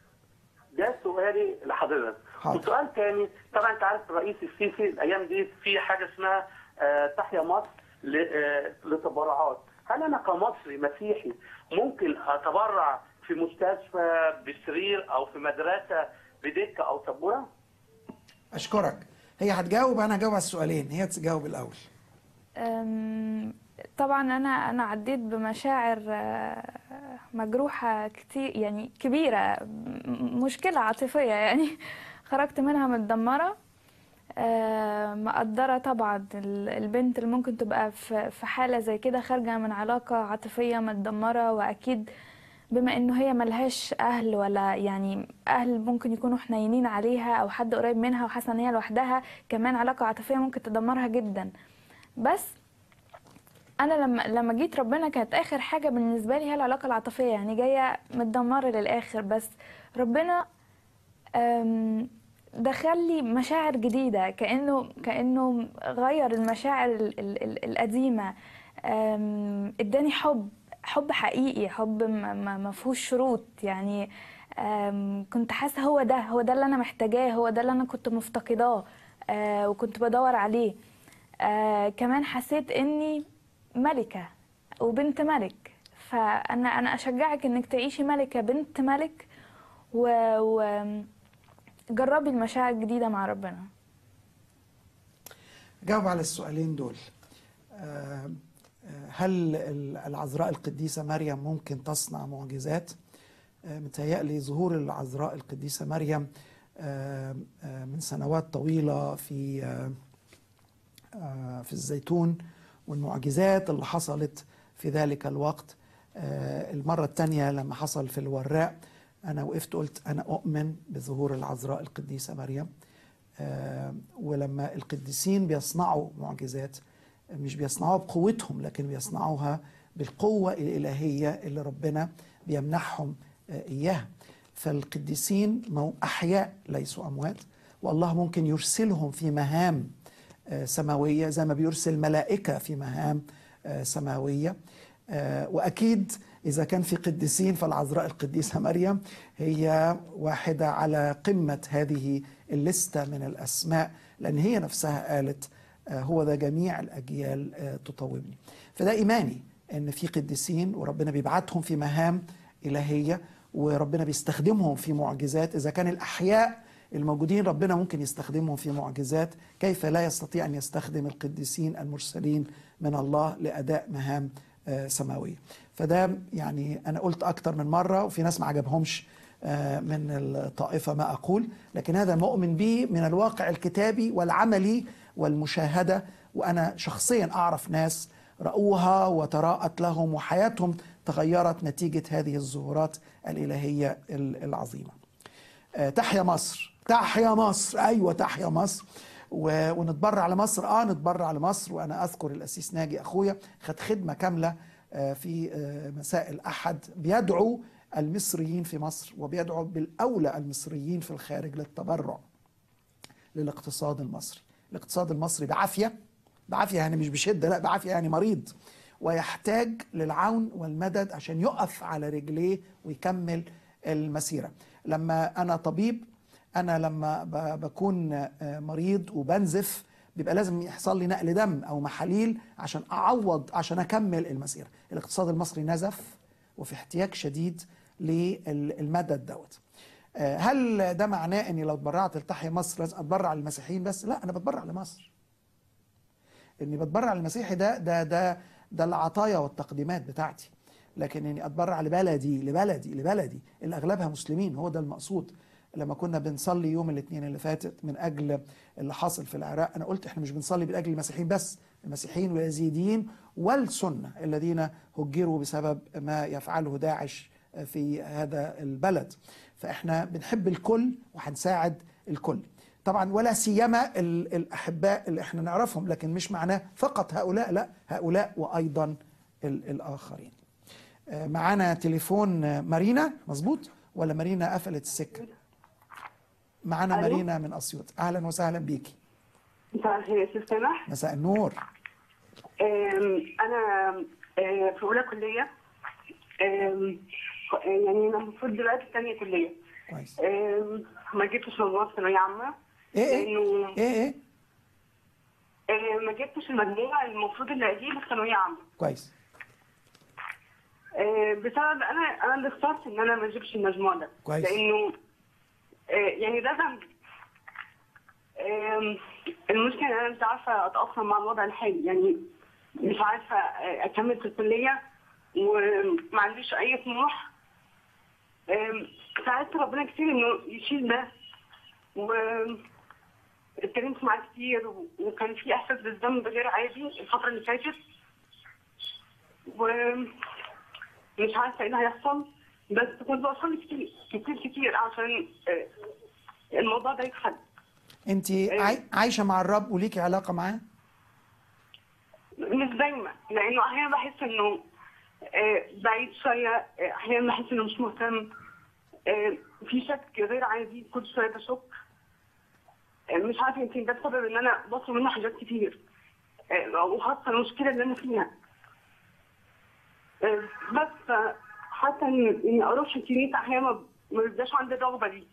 ده سؤالي لحضرتك حاضر. وسؤال تاني طبعا انت عارف الرئيس السيسي الايام دي في حاجه اسمها آه، تحيا مصر ل- آه، لتبرعات هل انا كمصري مسيحي ممكن اتبرع في مستشفى بسرير او في مدرسه بدكه او سبوره؟ اشكرك هي هتجاوب انا هجاوب على السؤالين هي تجاوب الاول أم، طبعا انا انا عديت بمشاعر آه، مجروحه كتير يعني كبيره م- مشكله عاطفيه يعني خرجت منها متدمره آه، مقدرة طبعا ال- البنت اللي ممكن تبقى في في حالة زي كده خارجة من علاقة عاطفية متدمرة وأكيد بما إنه هي ملهاش أهل ولا يعني أهل ممكن يكونوا حنينين عليها أو حد قريب منها وحاسة إن هي لوحدها كمان علاقة عاطفية ممكن تدمرها جدا بس انا لما لما جيت ربنا كانت اخر حاجه بالنسبه لي هي العلاقه العاطفيه يعني جايه متدمره للاخر بس ربنا أم، دخل لي مشاعر جديده كانه كانه غير المشاعر ال- ال- ال- القديمه أم، اداني حب حب حقيقي حب ما- ما ما فيهوش شروط يعني أم، كنت حاسه هو ده هو ده اللي انا محتاجاه هو ده اللي انا كنت مفتقداه آه، وكنت بدور عليه آه كمان حسيت اني ملكة وبنت ملك فانا انا اشجعك انك تعيشي ملكة بنت ملك و, و جربي المشاعر الجديدة مع ربنا جاوب على السؤالين دول آه، آه، هل ال- العذراء القديسة مريم ممكن تصنع معجزات؟ آه، متهيألي ظهور العذراء القديسة مريم آه، آه، من سنوات طويلة في آه، آه، في الزيتون والمعجزات اللي حصلت في ذلك الوقت آه، المرة الثانية لما حصل في الوراء أنا وقفت قلت أنا أؤمن بظهور العذراء القديسة مريم آه، ولما القديسين بيصنعوا معجزات مش بيصنعوها بقوتهم لكن بيصنعوها بالقوة الإلهية اللي ربنا بيمنحهم آه، إياها فالقديسين مو- أحياء ليسوا أموات والله ممكن يرسلهم في مهام آه، سماوية زي ما بيرسل ملائكة في مهام آه، سماوية آه، وأكيد إذا كان في قديسين فالعذراء القديسة مريم هي واحدة على قمة هذه اللستة من الأسماء لأن هي نفسها قالت آه، هو ذا جميع الأجيال آه، تطوبني فده إيماني أن في قديسين وربنا بيبعتهم في مهام إلهية وربنا بيستخدمهم في معجزات إذا كان الأحياء الموجودين ربنا ممكن يستخدمهم في معجزات كيف لا يستطيع أن يستخدم القديسين المرسلين من الله لأداء مهام آه، سماوية فده يعني أنا قلت أكتر من مرة وفي ناس ما عجبهمش آه، من الطائفة ما أقول لكن هذا مؤمن به من الواقع الكتابي والعملي والمشاهدة وأنا شخصيا أعرف ناس رأوها وتراءت لهم وحياتهم تغيرت نتيجة هذه الظهورات الإلهية ال- العظيمة آه، تحيا مصر تحيا مصر ايوه تحيا مصر و- ونتبرع لمصر اه نتبرع لمصر وانا اذكر الاسيس ناجي اخويا خد خدمه كامله آه، في آه، مساء الاحد بيدعو المصريين في مصر وبيدعو بالاولى المصريين في الخارج للتبرع للاقتصاد المصري الاقتصاد المصري بعافيه بعافيه يعني مش بشده لا بعافيه يعني مريض ويحتاج للعون والمدد عشان يقف على رجليه ويكمل المسيره لما انا طبيب انا لما ب- بكون آه، مريض وبنزف بيبقى لازم يحصل لي نقل دم او محاليل عشان اعوض عشان اكمل المسيره الاقتصاد المصري نزف وفي احتياج شديد للمدد دوت آه، هل ده معناه اني لو اتبرعت لتحيا مصر لازم اتبرع للمسيحيين بس لا انا بتبرع لمصر اني بتبرع للمسيحي ده ده ده ده العطايا والتقديمات بتاعتي لكن اني اتبرع لبلدي لبلدي لبلدي اللي اغلبها مسلمين هو ده المقصود لما كنا بنصلي يوم الاثنين اللي فاتت من اجل اللي حاصل في العراق انا قلت احنا مش بنصلي من اجل المسيحيين بس المسيحيين واليزيديين والسنه الذين هجروا بسبب ما يفعله داعش في هذا البلد فاحنا بنحب الكل وهنساعد الكل طبعا ولا سيما ال- الاحباء اللي احنا نعرفهم لكن مش معناه فقط هؤلاء لا هؤلاء وايضا ال- الاخرين آه، معانا تليفون آه، مارينا مظبوط ولا مارينا قفلت السكه معانا ألو؟ مارينا من اسيوط اهلا وسهلا بيكي مساء الخير يا استاذ سامح مساء النور أم، انا أه، في اولى كليه أم، يعني انا المفروض دلوقتي في ثانيه كليه كويس أم، ما جبتش مجموعه في ثانويه عامه ايه ايه لانه ايه ايه أه، ما جبتش المجموع المفروض اللي اجيبه في ثانويه عامه كويس أه، بسبب انا انا اللي اخترت ان انا ما اجيبش المجموع ده كويس. لانه أه، يعني ده ذنب أم، المشكله ان انا مش عارفه اتاقلم مع الوضع الحالي يعني مش عارفه أه، اكمل في الكليه وما عنديش اي طموح أم، ساعدت ربنا كتير انه يشيل ده و اتكلمت معاه كتير و- وكان في احساس بالذنب غير عادي الفتره اللي فاتت ومش عارفه ايه اللي هيحصل بس كنت بصلي كتير كتير كتير عشان آه، الموضوع ده يتحل انت عاي- عايشه مع الرب وليكي علاقه معاه مش دايما لانه احيانا بحس انه آه، بعيد شويه آه، احيانا بحس انه مش مهتم آه، في شك غير عادي كل شويه بشك آه، مش عارفه يمكن ده السبب ان انا بطلب منه حاجات كتير آه، وخاصه المشكله اللي انا فيها آه، بس آه، حتى إن- اني اروح الكنيسه احيانا ما- ما بيبقاش عندي الرغبه دي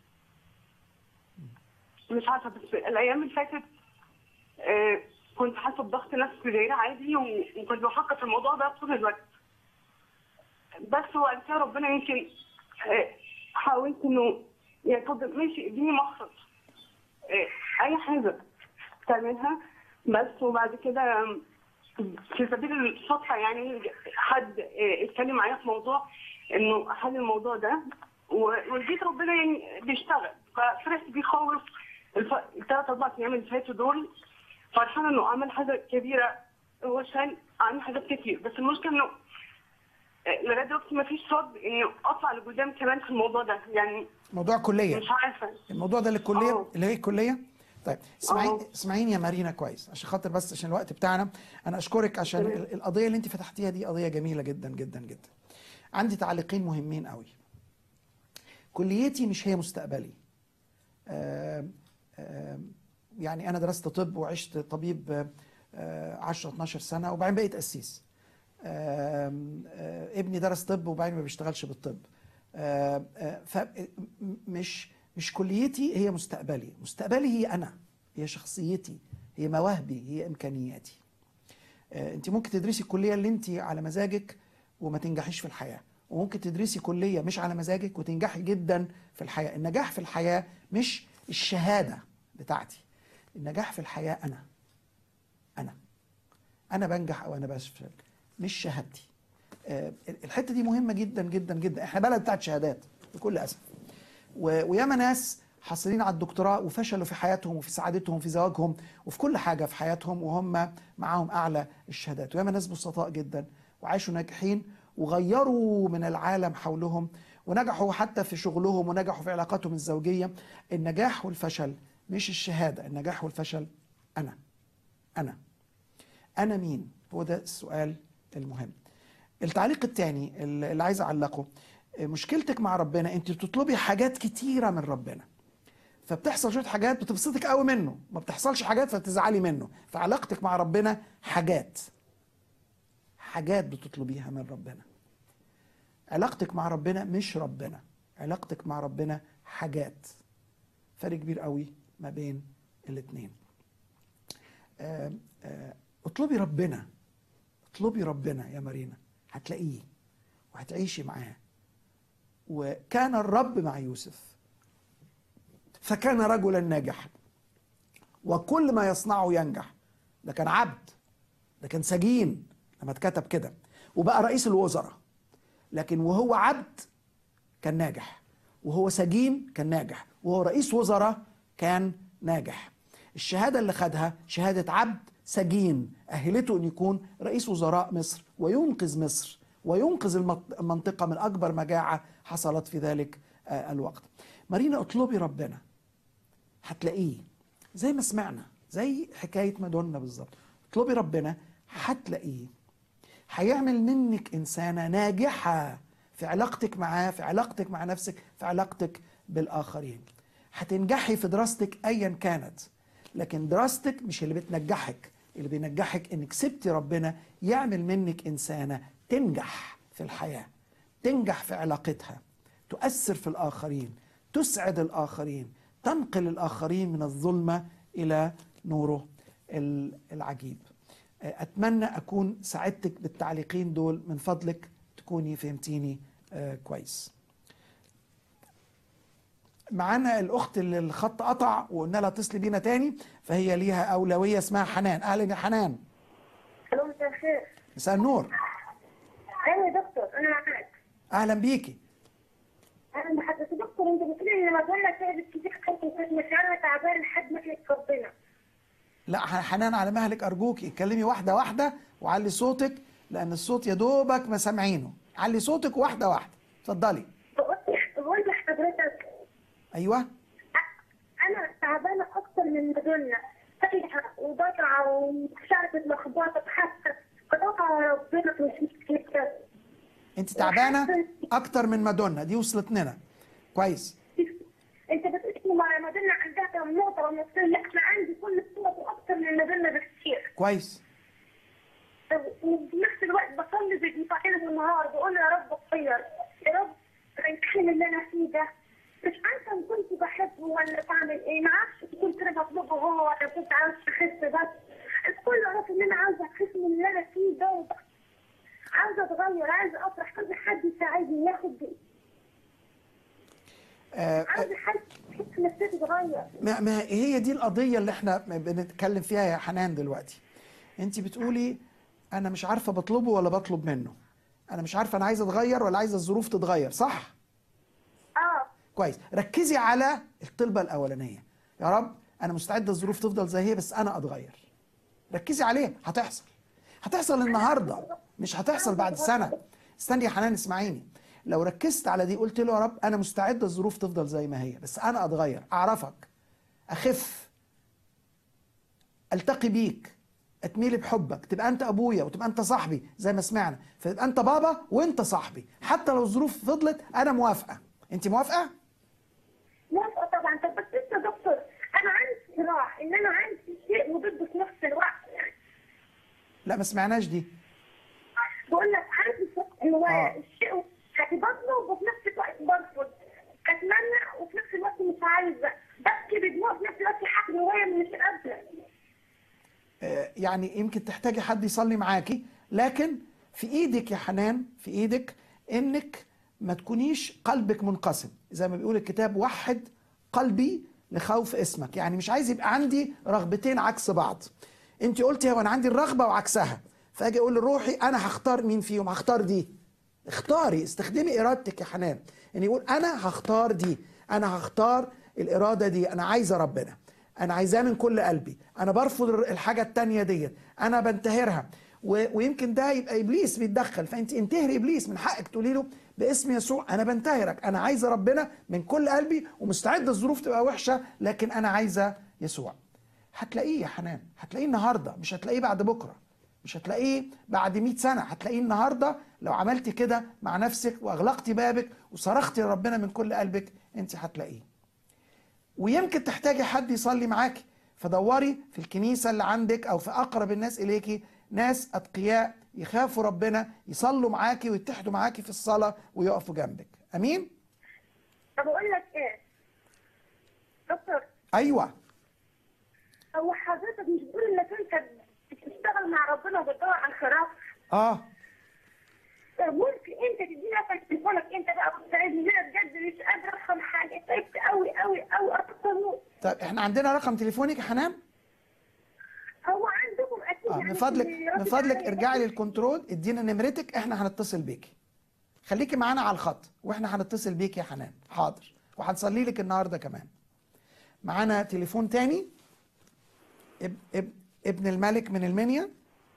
مش عارفه بس الايام اللي فاتت آه، كنت حاسه بضغط نفسي غير عادي و- وكنت بفكر في الموضوع ده طول الوقت بس وقت كده ربنا يمكن آه، حاولت انه يعني طب ماشي اديني مخرج آه، اي حاجه تعملها بس وبعد كده آم، في سبيل الصدفه يعني حد آه، اتكلم معايا في موضوع انه حل الموضوع ده و- ولقيت ربنا يعني بيشتغل ففرحت بيه خالص الف- الثلاث اربع ايام اللي فاتوا دول فرحانه انه عمل حاجه كبيره هو شال عني حاجات كتير بس المشكله انه آه، لغايه دلوقتي ما فيش رد اني اطلع لقدام كمان في الموضوع ده يعني موضوع كليه مش عارفه الموضوع ده للكليه آه. اللي هي الكليه طيب اسمعيني آه. اسمعيني يا مارينا كويس عشان خاطر بس عشان الوقت بتاعنا انا اشكرك عشان تمام. ال- القضيه اللي انت فتحتيها دي قضيه جميله جدا جدا جدا عندي تعليقين مهمين قوي كليتي مش هي مستقبلي آم، آم، يعني انا درست طب وعشت طبيب آه، 10 12 سنه وبعدين بقيت قسيس آم، آه، ابني درس طب وبعدين ما بيشتغلش بالطب فمش مش كليتي هي مستقبلي مستقبلي هي انا هي شخصيتي هي مواهبي هي امكانياتي آه، انت ممكن تدرسي الكليه اللي انت على مزاجك وما تنجحيش في الحياه وممكن تدرسي كليه مش على مزاجك وتنجحي جدا في الحياه النجاح في الحياه مش الشهاده بتاعتي النجاح في الحياه انا انا انا بنجح او انا بفشل مش شهادتي آه، الحته دي مهمه جدا جدا جدا احنا بلد بتاعت شهادات بكل اسف و- وياما ناس حاصلين على الدكتوراه وفشلوا في حياتهم وفي سعادتهم في زواجهم وفي كل حاجه في حياتهم وهم معاهم اعلى الشهادات وياما ناس بسطاء جدا وعاشوا ناجحين وغيروا من العالم حولهم ونجحوا حتى في شغلهم ونجحوا في علاقاتهم الزوجيه النجاح والفشل مش الشهاده النجاح والفشل انا انا انا مين هو ده السؤال المهم التعليق الثاني اللي عايز اعلقه مشكلتك مع ربنا انت بتطلبي حاجات كتيره من ربنا فبتحصل شويه حاجات بتبسطك قوي منه ما بتحصلش حاجات فتزعلي منه فعلاقتك مع ربنا حاجات حاجات بتطلبيها من ربنا علاقتك مع ربنا مش ربنا علاقتك مع ربنا حاجات فرق كبير قوي ما بين الاثنين اطلبي ربنا اطلبي ربنا يا مارينا هتلاقيه وهتعيشي معاه وكان الرب مع يوسف فكان رجلا ناجحا وكل ما يصنعه ينجح ده كان عبد ده كان سجين لما اتكتب كده وبقى رئيس الوزراء لكن وهو عبد كان ناجح وهو سجين كان ناجح وهو رئيس وزراء كان ناجح الشهاده اللي خدها شهاده عبد سجين اهلته ان يكون رئيس وزراء مصر وينقذ مصر وينقذ المط- المنطقه من اكبر مجاعه حصلت في ذلك آه، الوقت. مارينا اطلبي ربنا هتلاقيه زي ما سمعنا زي حكايه مادونا بالظبط اطلبي ربنا هتلاقيه هيعمل منك انسانه ناجحه في علاقتك معاه في علاقتك مع نفسك في علاقتك بالاخرين هتنجحي في دراستك ايا كانت لكن دراستك مش اللي بتنجحك اللي بينجحك انك سبتي ربنا يعمل منك انسانه تنجح في الحياه تنجح في علاقتها تؤثر في الاخرين تسعد الاخرين تنقل الاخرين من الظلمه الى نوره ال- العجيب اتمنى اكون ساعدتك بالتعليقين دول من فضلك تكوني فهمتيني آه، كويس معانا الاخت اللي الخط قطع وقلنا لها اتصلي بينا تاني فهي ليها اولويه اسمها حنان اهلا يا حنان الو مساء الخير مساء النور ايوه يا دكتور انا معاك اهلا بيكي اهلا بحضرتك بس دكتور انت بتقولي ان مدلة تعبت كتير كنت مش انا تعبان لحد ما كانت ربنا لا ح- حنان على مهلك ارجوكي اتكلمي واحده واحده وعلي صوتك لان الصوت يا دوبك ما سامعينه علي صوتك واحده واحده اتفضلي بقول بقول لحضرتك ايوه انا تعبانه اكتر من مدلة تايهه وضايعه ومش عارفه اتلخبطت حتى قطعة ربنا مش كده انت تعبانه اكتر من مادونا دي وصلت لنا كويس انت بتقول مع مدلة عندها كم نقطه ونصين لا انا عندي كل النقط واكتر من مدلة بكتير كويس وفي نفس الوقت بصلي بالمصاحب والنهار بقول يا رب اغير يا رب انكحل اللي انا فيه ده مش عارفه ان كنت بحبه ولا بعمل ايه ما اعرفش إن كنت انا بطلبه هو ولا كنت عاوز اخس بس الكل عارف ان انا عاوزه اخس من اللي انا فيه ده وبس. عاوزه اتغير عاوزه افرح عاوزه حد يساعدني ياخد بي. آه عاوزه حد يحس نفسيتي تتغير ما, ما هي دي القضيه اللي احنا بنتكلم فيها يا حنان دلوقتي انت بتقولي انا مش عارفه بطلبه ولا بطلب منه انا مش عارفه انا عايزه اتغير ولا عايزه الظروف تتغير صح اه كويس ركزي على الطلبه الاولانيه يا رب انا مستعده الظروف تفضل زي هي بس انا اتغير ركزي عليها هتحصل هتحصل النهارده مش هتحصل بعد سنه استني يا حنان اسمعيني لو ركزت على دي قلت له يا رب انا مستعد الظروف تفضل زي ما هي بس انا اتغير اعرفك اخف التقي بيك اتميلي بحبك تبقى انت ابويا وتبقى انت صاحبي زي ما سمعنا فتبقى انت بابا وانت صاحبي حتى لو الظروف فضلت انا موافقه انت موافقه موافقه طبعا طب بس انت يا دكتور انا عندي صراع ان انا عندي شيء وضده في نفس الوقت لا ما سمعناش دي بقول لك عندي هو آه. الشيء هتبطله وفي نفس الوقت برفض اتمنى وفي نفس الوقت مش عايزه ببكي بدموع في نفس الوقت حاجه جوايا مش قادره آه، يعني يمكن تحتاجي حد يصلي معاكي لكن في ايدك يا حنان في ايدك انك ما تكونيش قلبك منقسم زي ما بيقول الكتاب وحد قلبي لخوف اسمك يعني مش عايز يبقى عندي رغبتين عكس بعض انت قلتي هو انا عندي الرغبه وعكسها فاجي اقول لروحي انا هختار مين فيهم هختار دي اختاري استخدمي ارادتك يا حنان ان يقول انا هختار دي انا هختار الاراده دي انا عايزه ربنا انا عايزاه من كل قلبي انا برفض الحاجه التانية ديت انا بنتهرها و... ويمكن ده يبقى ابليس بيتدخل فانت انتهري ابليس من حقك تقولي له باسم يسوع انا بنتهرك انا عايزه ربنا من كل قلبي ومستعده الظروف تبقى وحشه لكن انا عايزه يسوع هتلاقيه يا حنان هتلاقيه النهارده مش هتلاقيه بعد بكره مش هتلاقيه بعد 100 سنه هتلاقيه النهارده لو عملتي كده مع نفسك واغلقتي بابك وصرختي لربنا من كل قلبك انت هتلاقيه ويمكن تحتاجي حد يصلي معاكي فدوري في الكنيسه اللي عندك او في اقرب الناس اليكي ناس اتقياء يخافوا ربنا يصلوا معاكي ويتحدوا معاكي في الصلاه ويقفوا جنبك امين طب اقول لك ايه دكتور ايوه هو حضرتك مش بتقول انك انت بتشتغل مع ربنا وبتدور على الخراف اه طب ممكن انت تديني رقم تليفونك انت بقى وتساعدني انا بجد مش قادره افهم حاجه تعبت قوي قوي قوي اكتر طيب احنا عندنا رقم تليفونك يا حنان هو عندكم اكيد اه يعني من فضلك في من رد فضلك عليا. ارجعي للكنترول ادينا نمرتك احنا هنتصل بيكي خليكي معانا على الخط واحنا هنتصل بيك يا حنان حاضر وهنصلي لك النهارده كمان معانا تليفون تاني اب اب ابن الملك من المنيا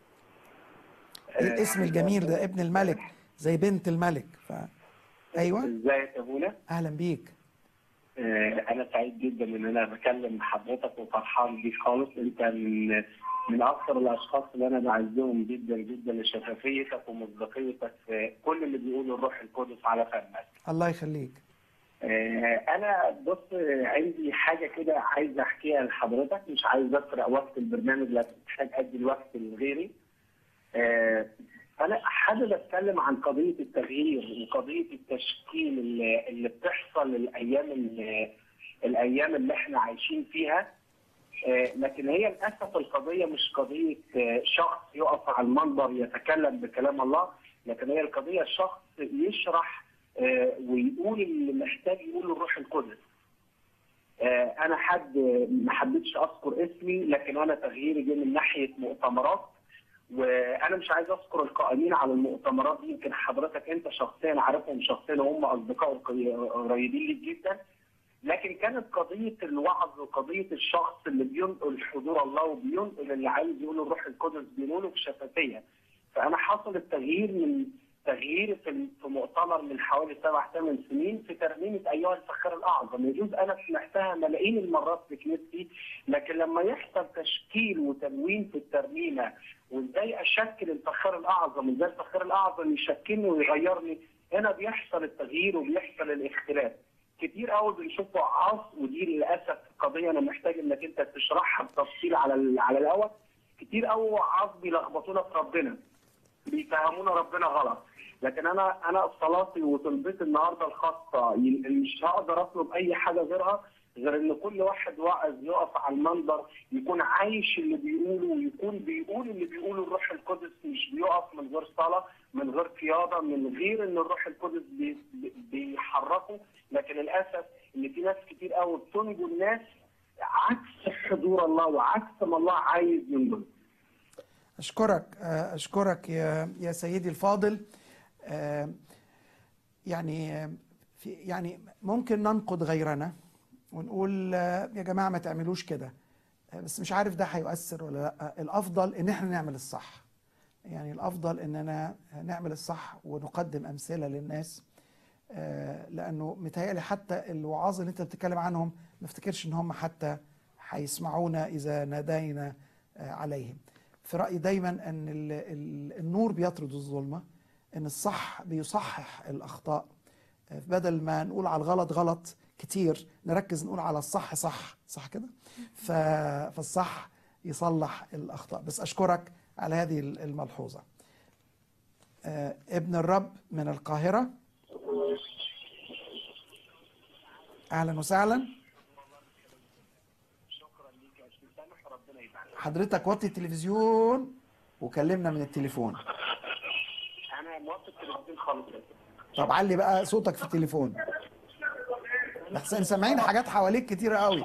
ايه الاسم الجميل ده ابن الملك زي بنت الملك ف ايوه ازيك يا ابونا اهلا بيك آه، انا سعيد جدا ان انا بكلم حضرتك وفرحان بيك خالص انت من من اكثر الاشخاص اللي انا بعزهم جدا جدا لشفافيتك ومصداقيتك في كل اللي بيقوله الروح القدس على فمك الله يخليك آه، انا بص آه، عندي حاجه كده عايز احكيها لحضرتك مش عايز اسرق وقت البرنامج لكن محتاج ادي الوقت لغيري آه، انا حابب اتكلم عن قضيه التغيير وقضيه التشكيل اللي, اللي بتحصل الايام اللي الايام اللي احنا عايشين فيها آه، لكن هي للاسف القضيه مش قضيه آه، شخص يقف على المنبر يتكلم بكلام الله لكن هي القضيه شخص يشرح آه، ويقول اللي محتاج يقوله الروح القدس. آه، انا حد ما حبيتش اذكر اسمي لكن انا تغييري جه من ناحيه مؤتمرات وانا مش عايز اذكر القائمين على المؤتمرات دي يمكن حضرتك انت شخصيا عارفهم شخصيا وهم اصدقاء قريبين ليك جدا لكن كانت قضيه الوعظ وقضيه الشخص اللي بينقل حضور الله وبينقل اللي عايز يقول الروح القدس بينقله بشفافيه فانا حصل التغيير من تغيير في في مؤتمر من حوالي سبع ثمان سنين في ترنيمه ايها الفخار الاعظم يجوز انا سمعتها ملايين المرات في كنيستي لكن لما يحصل تشكيل وتنوين في الترنيمه وازاي اشكل الفخار الاعظم ازاي الفخار الاعظم يشكلني ويغيرني هنا بيحصل التغيير وبيحصل الاختلاف كتير قوي بنشوف وعاظ ودي للاسف قضيه انا محتاج انك انت تشرحها بتفصيل على ال- على الاول كتير قوي وعاظ بيلخبطونا في ربنا بيفهمونا ربنا غلط لكن انا انا صلاتي وطلبتي النهارده الخاصه ي- مش هقدر اطلب اي حاجه غيرها غير ان كل واحد واعظ يقف على المنبر يكون عايش اللي بيقوله ويكون بيقول اللي بيقوله الروح القدس مش بيقف من غير صلاه من غير قياده من غير ان الروح القدس بي- بي- بيحركه لكن للاسف ان في ناس كتير قوي بتنجو الناس عكس حضور الله وعكس ما الله عايز ينجو أشكرك آه، أشكرك يا يا سيدي الفاضل آه، يعني آه، في يعني ممكن ننقد غيرنا ونقول آه، يا جماعة ما تعملوش كده آه، بس مش عارف ده هيؤثر ولا لا الأفضل إن احنا نعمل الصح يعني الأفضل إننا نعمل الصح ونقدم أمثلة للناس آه، لأنه متهيألي حتى الوعاظ اللي أنت بتتكلم عنهم ما افتكرش إن هم حتى هيسمعونا إذا نادينا آه، عليهم في رأيي دايما أن ال- ال- النور بيطرد الظلمة أن الصح بيصحح الأخطاء آه، بدل ما نقول على الغلط غلط كتير نركز نقول على الصح صح صح كده ف- فالصح يصلح الأخطاء بس أشكرك على هذه ال- الملحوظة آه، ابن الرب من القاهرة أهلا وسهلا حضرتك وطي التلفزيون وكلمنا من التليفون انا موافق التلفزيون خالص طب علي بقى صوتك في التليفون لحسن سامعين حاجات حواليك كتيرة قوي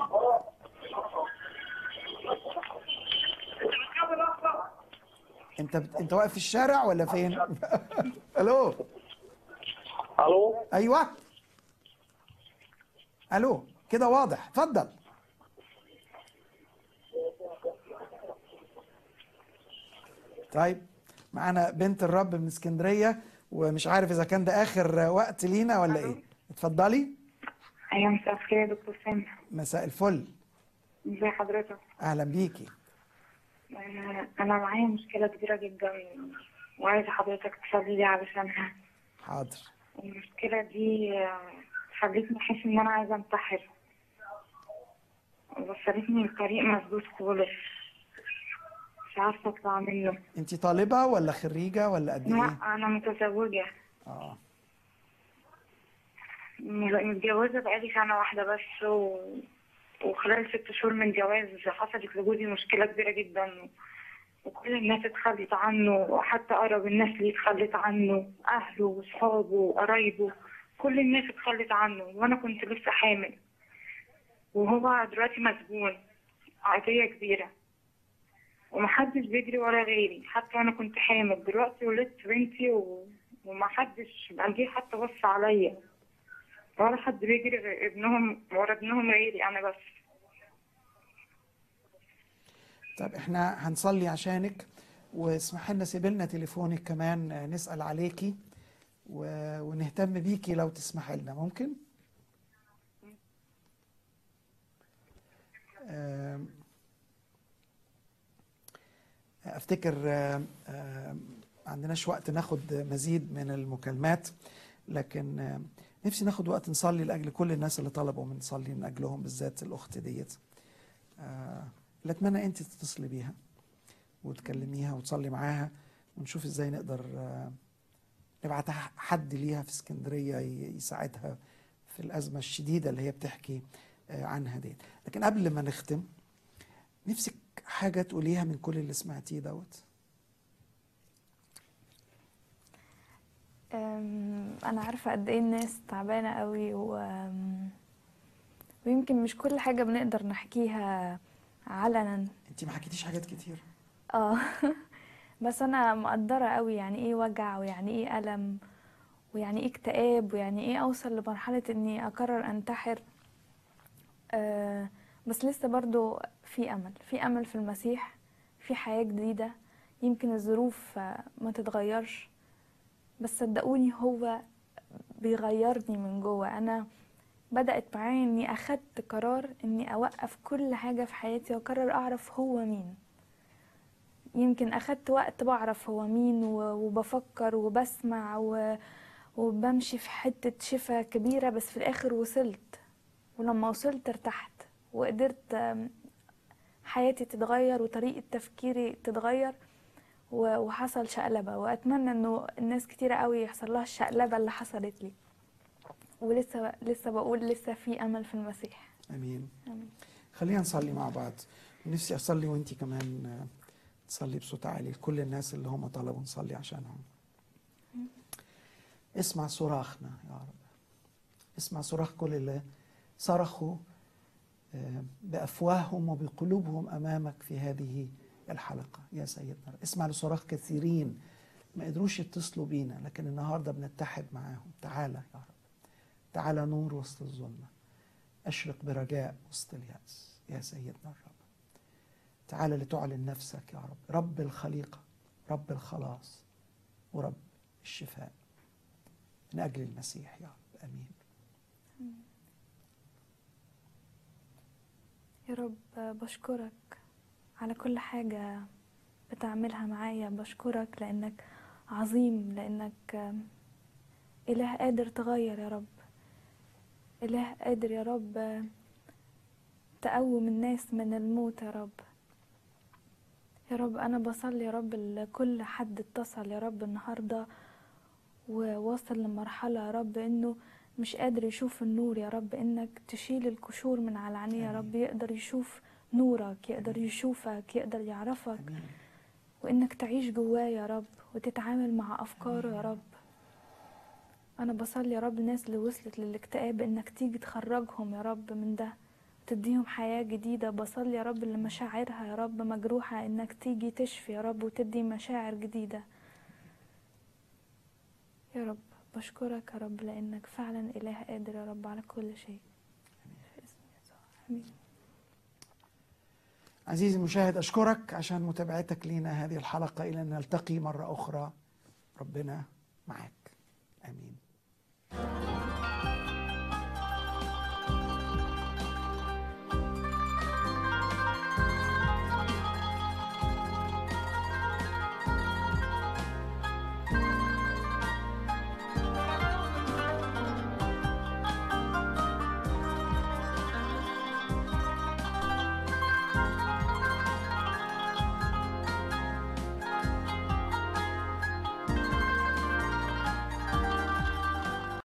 انت بت... انت واقف في الشارع ولا فين الو الو ايوه الو كده واضح اتفضل طيب معانا بنت الرب من اسكندريه ومش عارف اذا كان ده اخر وقت لينا ولا ايه اتفضلي ايوه مساء الخير يا دكتور سامي مساء الفل ازي حضرتك اهلا بيكي آه، انا معايا مشكله كبيره جدا وعايزه حضرتك تصلي لي علشانها حاضر المشكله دي آه، خلتني احس ان انا عايزه انتحر وصلتني لطريق مسدود خالص مش عارفه اطلع منه انت طالبه ولا خريجه ولا قد ايه لا انا متزوجه اه متجوزه بقالي سنه واحده بس و... وخلال ست شهور من جواز حصلت لجوزي مشكله كبيره جدا وكل الناس اتخلت عنه وحتى أقرب الناس ليه اتخلت عنه أهله وصحابه وقرايبه كل الناس اتخلت عنه وأنا كنت لسه حامل وهو دلوقتي مسجون قضية كبيرة ومحدش بيجري ورا غيري حتى أنا كنت حامل دلوقتي ولدت بنتي و... ومحدش جه حتى بص عليا ولا حد بيجري غير ابنهم ورا ابنهم غيري أنا بس طب احنا هنصلي عشانك واسمح لنا سيب لنا تليفونك كمان آه، نسأل عليكي و... ونهتم بيكي لو تسمح لنا ممكن؟ آم، افتكر آم، آم، ما عندناش وقت ناخد مزيد من المكالمات لكن آم، نفسي ناخد وقت نصلي لاجل كل الناس اللي طلبوا من نصلي من اجلهم بالذات الاخت ديت آه، اللي اتمنى انت تتصلي بيها وتكلميها وتصلي معاها ونشوف ازاي نقدر آه، نبعت حد ليها في اسكندريه ي- يساعدها في الازمه الشديده اللي هي بتحكي آه، عنها ديت لكن قبل ما نختم نفسك حاجه تقوليها من كل اللي سمعتيه دوت أم، انا عارفه قد ايه الناس تعبانه قوي و... أم، ويمكن مش كل حاجه بنقدر نحكيها علنا انت ما حكيتيش حاجات كتير اه بس انا مقدره قوي يعني ايه وجع ويعني ايه الم ويعني ايه اكتئاب ويعني ايه اوصل لمرحله اني اقرر انتحر آه بس لسه برضو في امل في امل في المسيح في حياه جديده يمكن الظروف آه، ما تتغيرش بس صدقوني هو بيغيرني من جوه انا بدأت معايا اني اخدت قرار اني اوقف كل حاجة في حياتي واقرر اعرف هو مين يمكن اخدت وقت بعرف هو مين و- وبفكر وبسمع و- وبمشي في حتة شفا كبيرة بس في الاخر وصلت ولما وصلت ارتحت وقدرت آم، حياتي تتغير وطريقة تفكيري تتغير و- وحصل شقلبة وأتمنى إنه الناس كتيرة قوي يحصل لها الشقلبة اللي حصلت لي ولسه لسه بقول لسه في أمل في المسيح امين آمين. خلينا نصلي مع بعض نفسي اصلي وانت كمان آه، تصلي بصوت عالي كل الناس اللي هم طلبوا نصلي عشانهم اسمع صراخنا يا رب اسمع صراخ كل اللي صرخوا آه، بافواههم وبقلوبهم امامك في هذه الحلقه يا سيدنا اسمع لصراخ كثيرين ما قدروش يتصلوا بينا لكن النهارده بنتحد معاهم تعالى يا رب تعالى نور وسط الظلمه اشرق برجاء وسط الياس يا سيدنا الرب تعالى لتعلن نفسك يا رب رب الخليقه رب الخلاص ورب الشفاء من اجل المسيح يا رب امين يا رب بشكرك على كل حاجة بتعملها معايا بشكرك لأنك عظيم لأنك إله قادر تغير يا رب إله قادر يا رب تقوم الناس من الموت يا رب يا رب أنا بصلي يا رب لكل حد اتصل يا رب النهاردة ووصل لمرحلة يا رب إنه مش قادر يشوف النور يا رب إنك تشيل الكشور من على عينيه يا رب يقدر يشوف نورك يقدر يشوفك يقدر يعرفك امين وإنك تعيش جواه يا رب وتتعامل مع أفكاره يا رب أنا بصلي يا رب الناس اللي وصلت للاكتئاب إنك تيجي تخرجهم يا رب من ده تديهم حياة جديدة بصلي يا رب اللي مشاعرها يا رب مجروحة إنك تيجي تشفي يا رب وتدي مشاعر جديدة يا رب بشكرك يا رب لأنك فعلا إله قادر يا رب على كل شيء في اسم يسوع آمين عزيزي المشاهد أشكرك عشان متابعتك لنا هذه الحلقة إلى أن نلتقي مرة أخرى ربنا معك آمين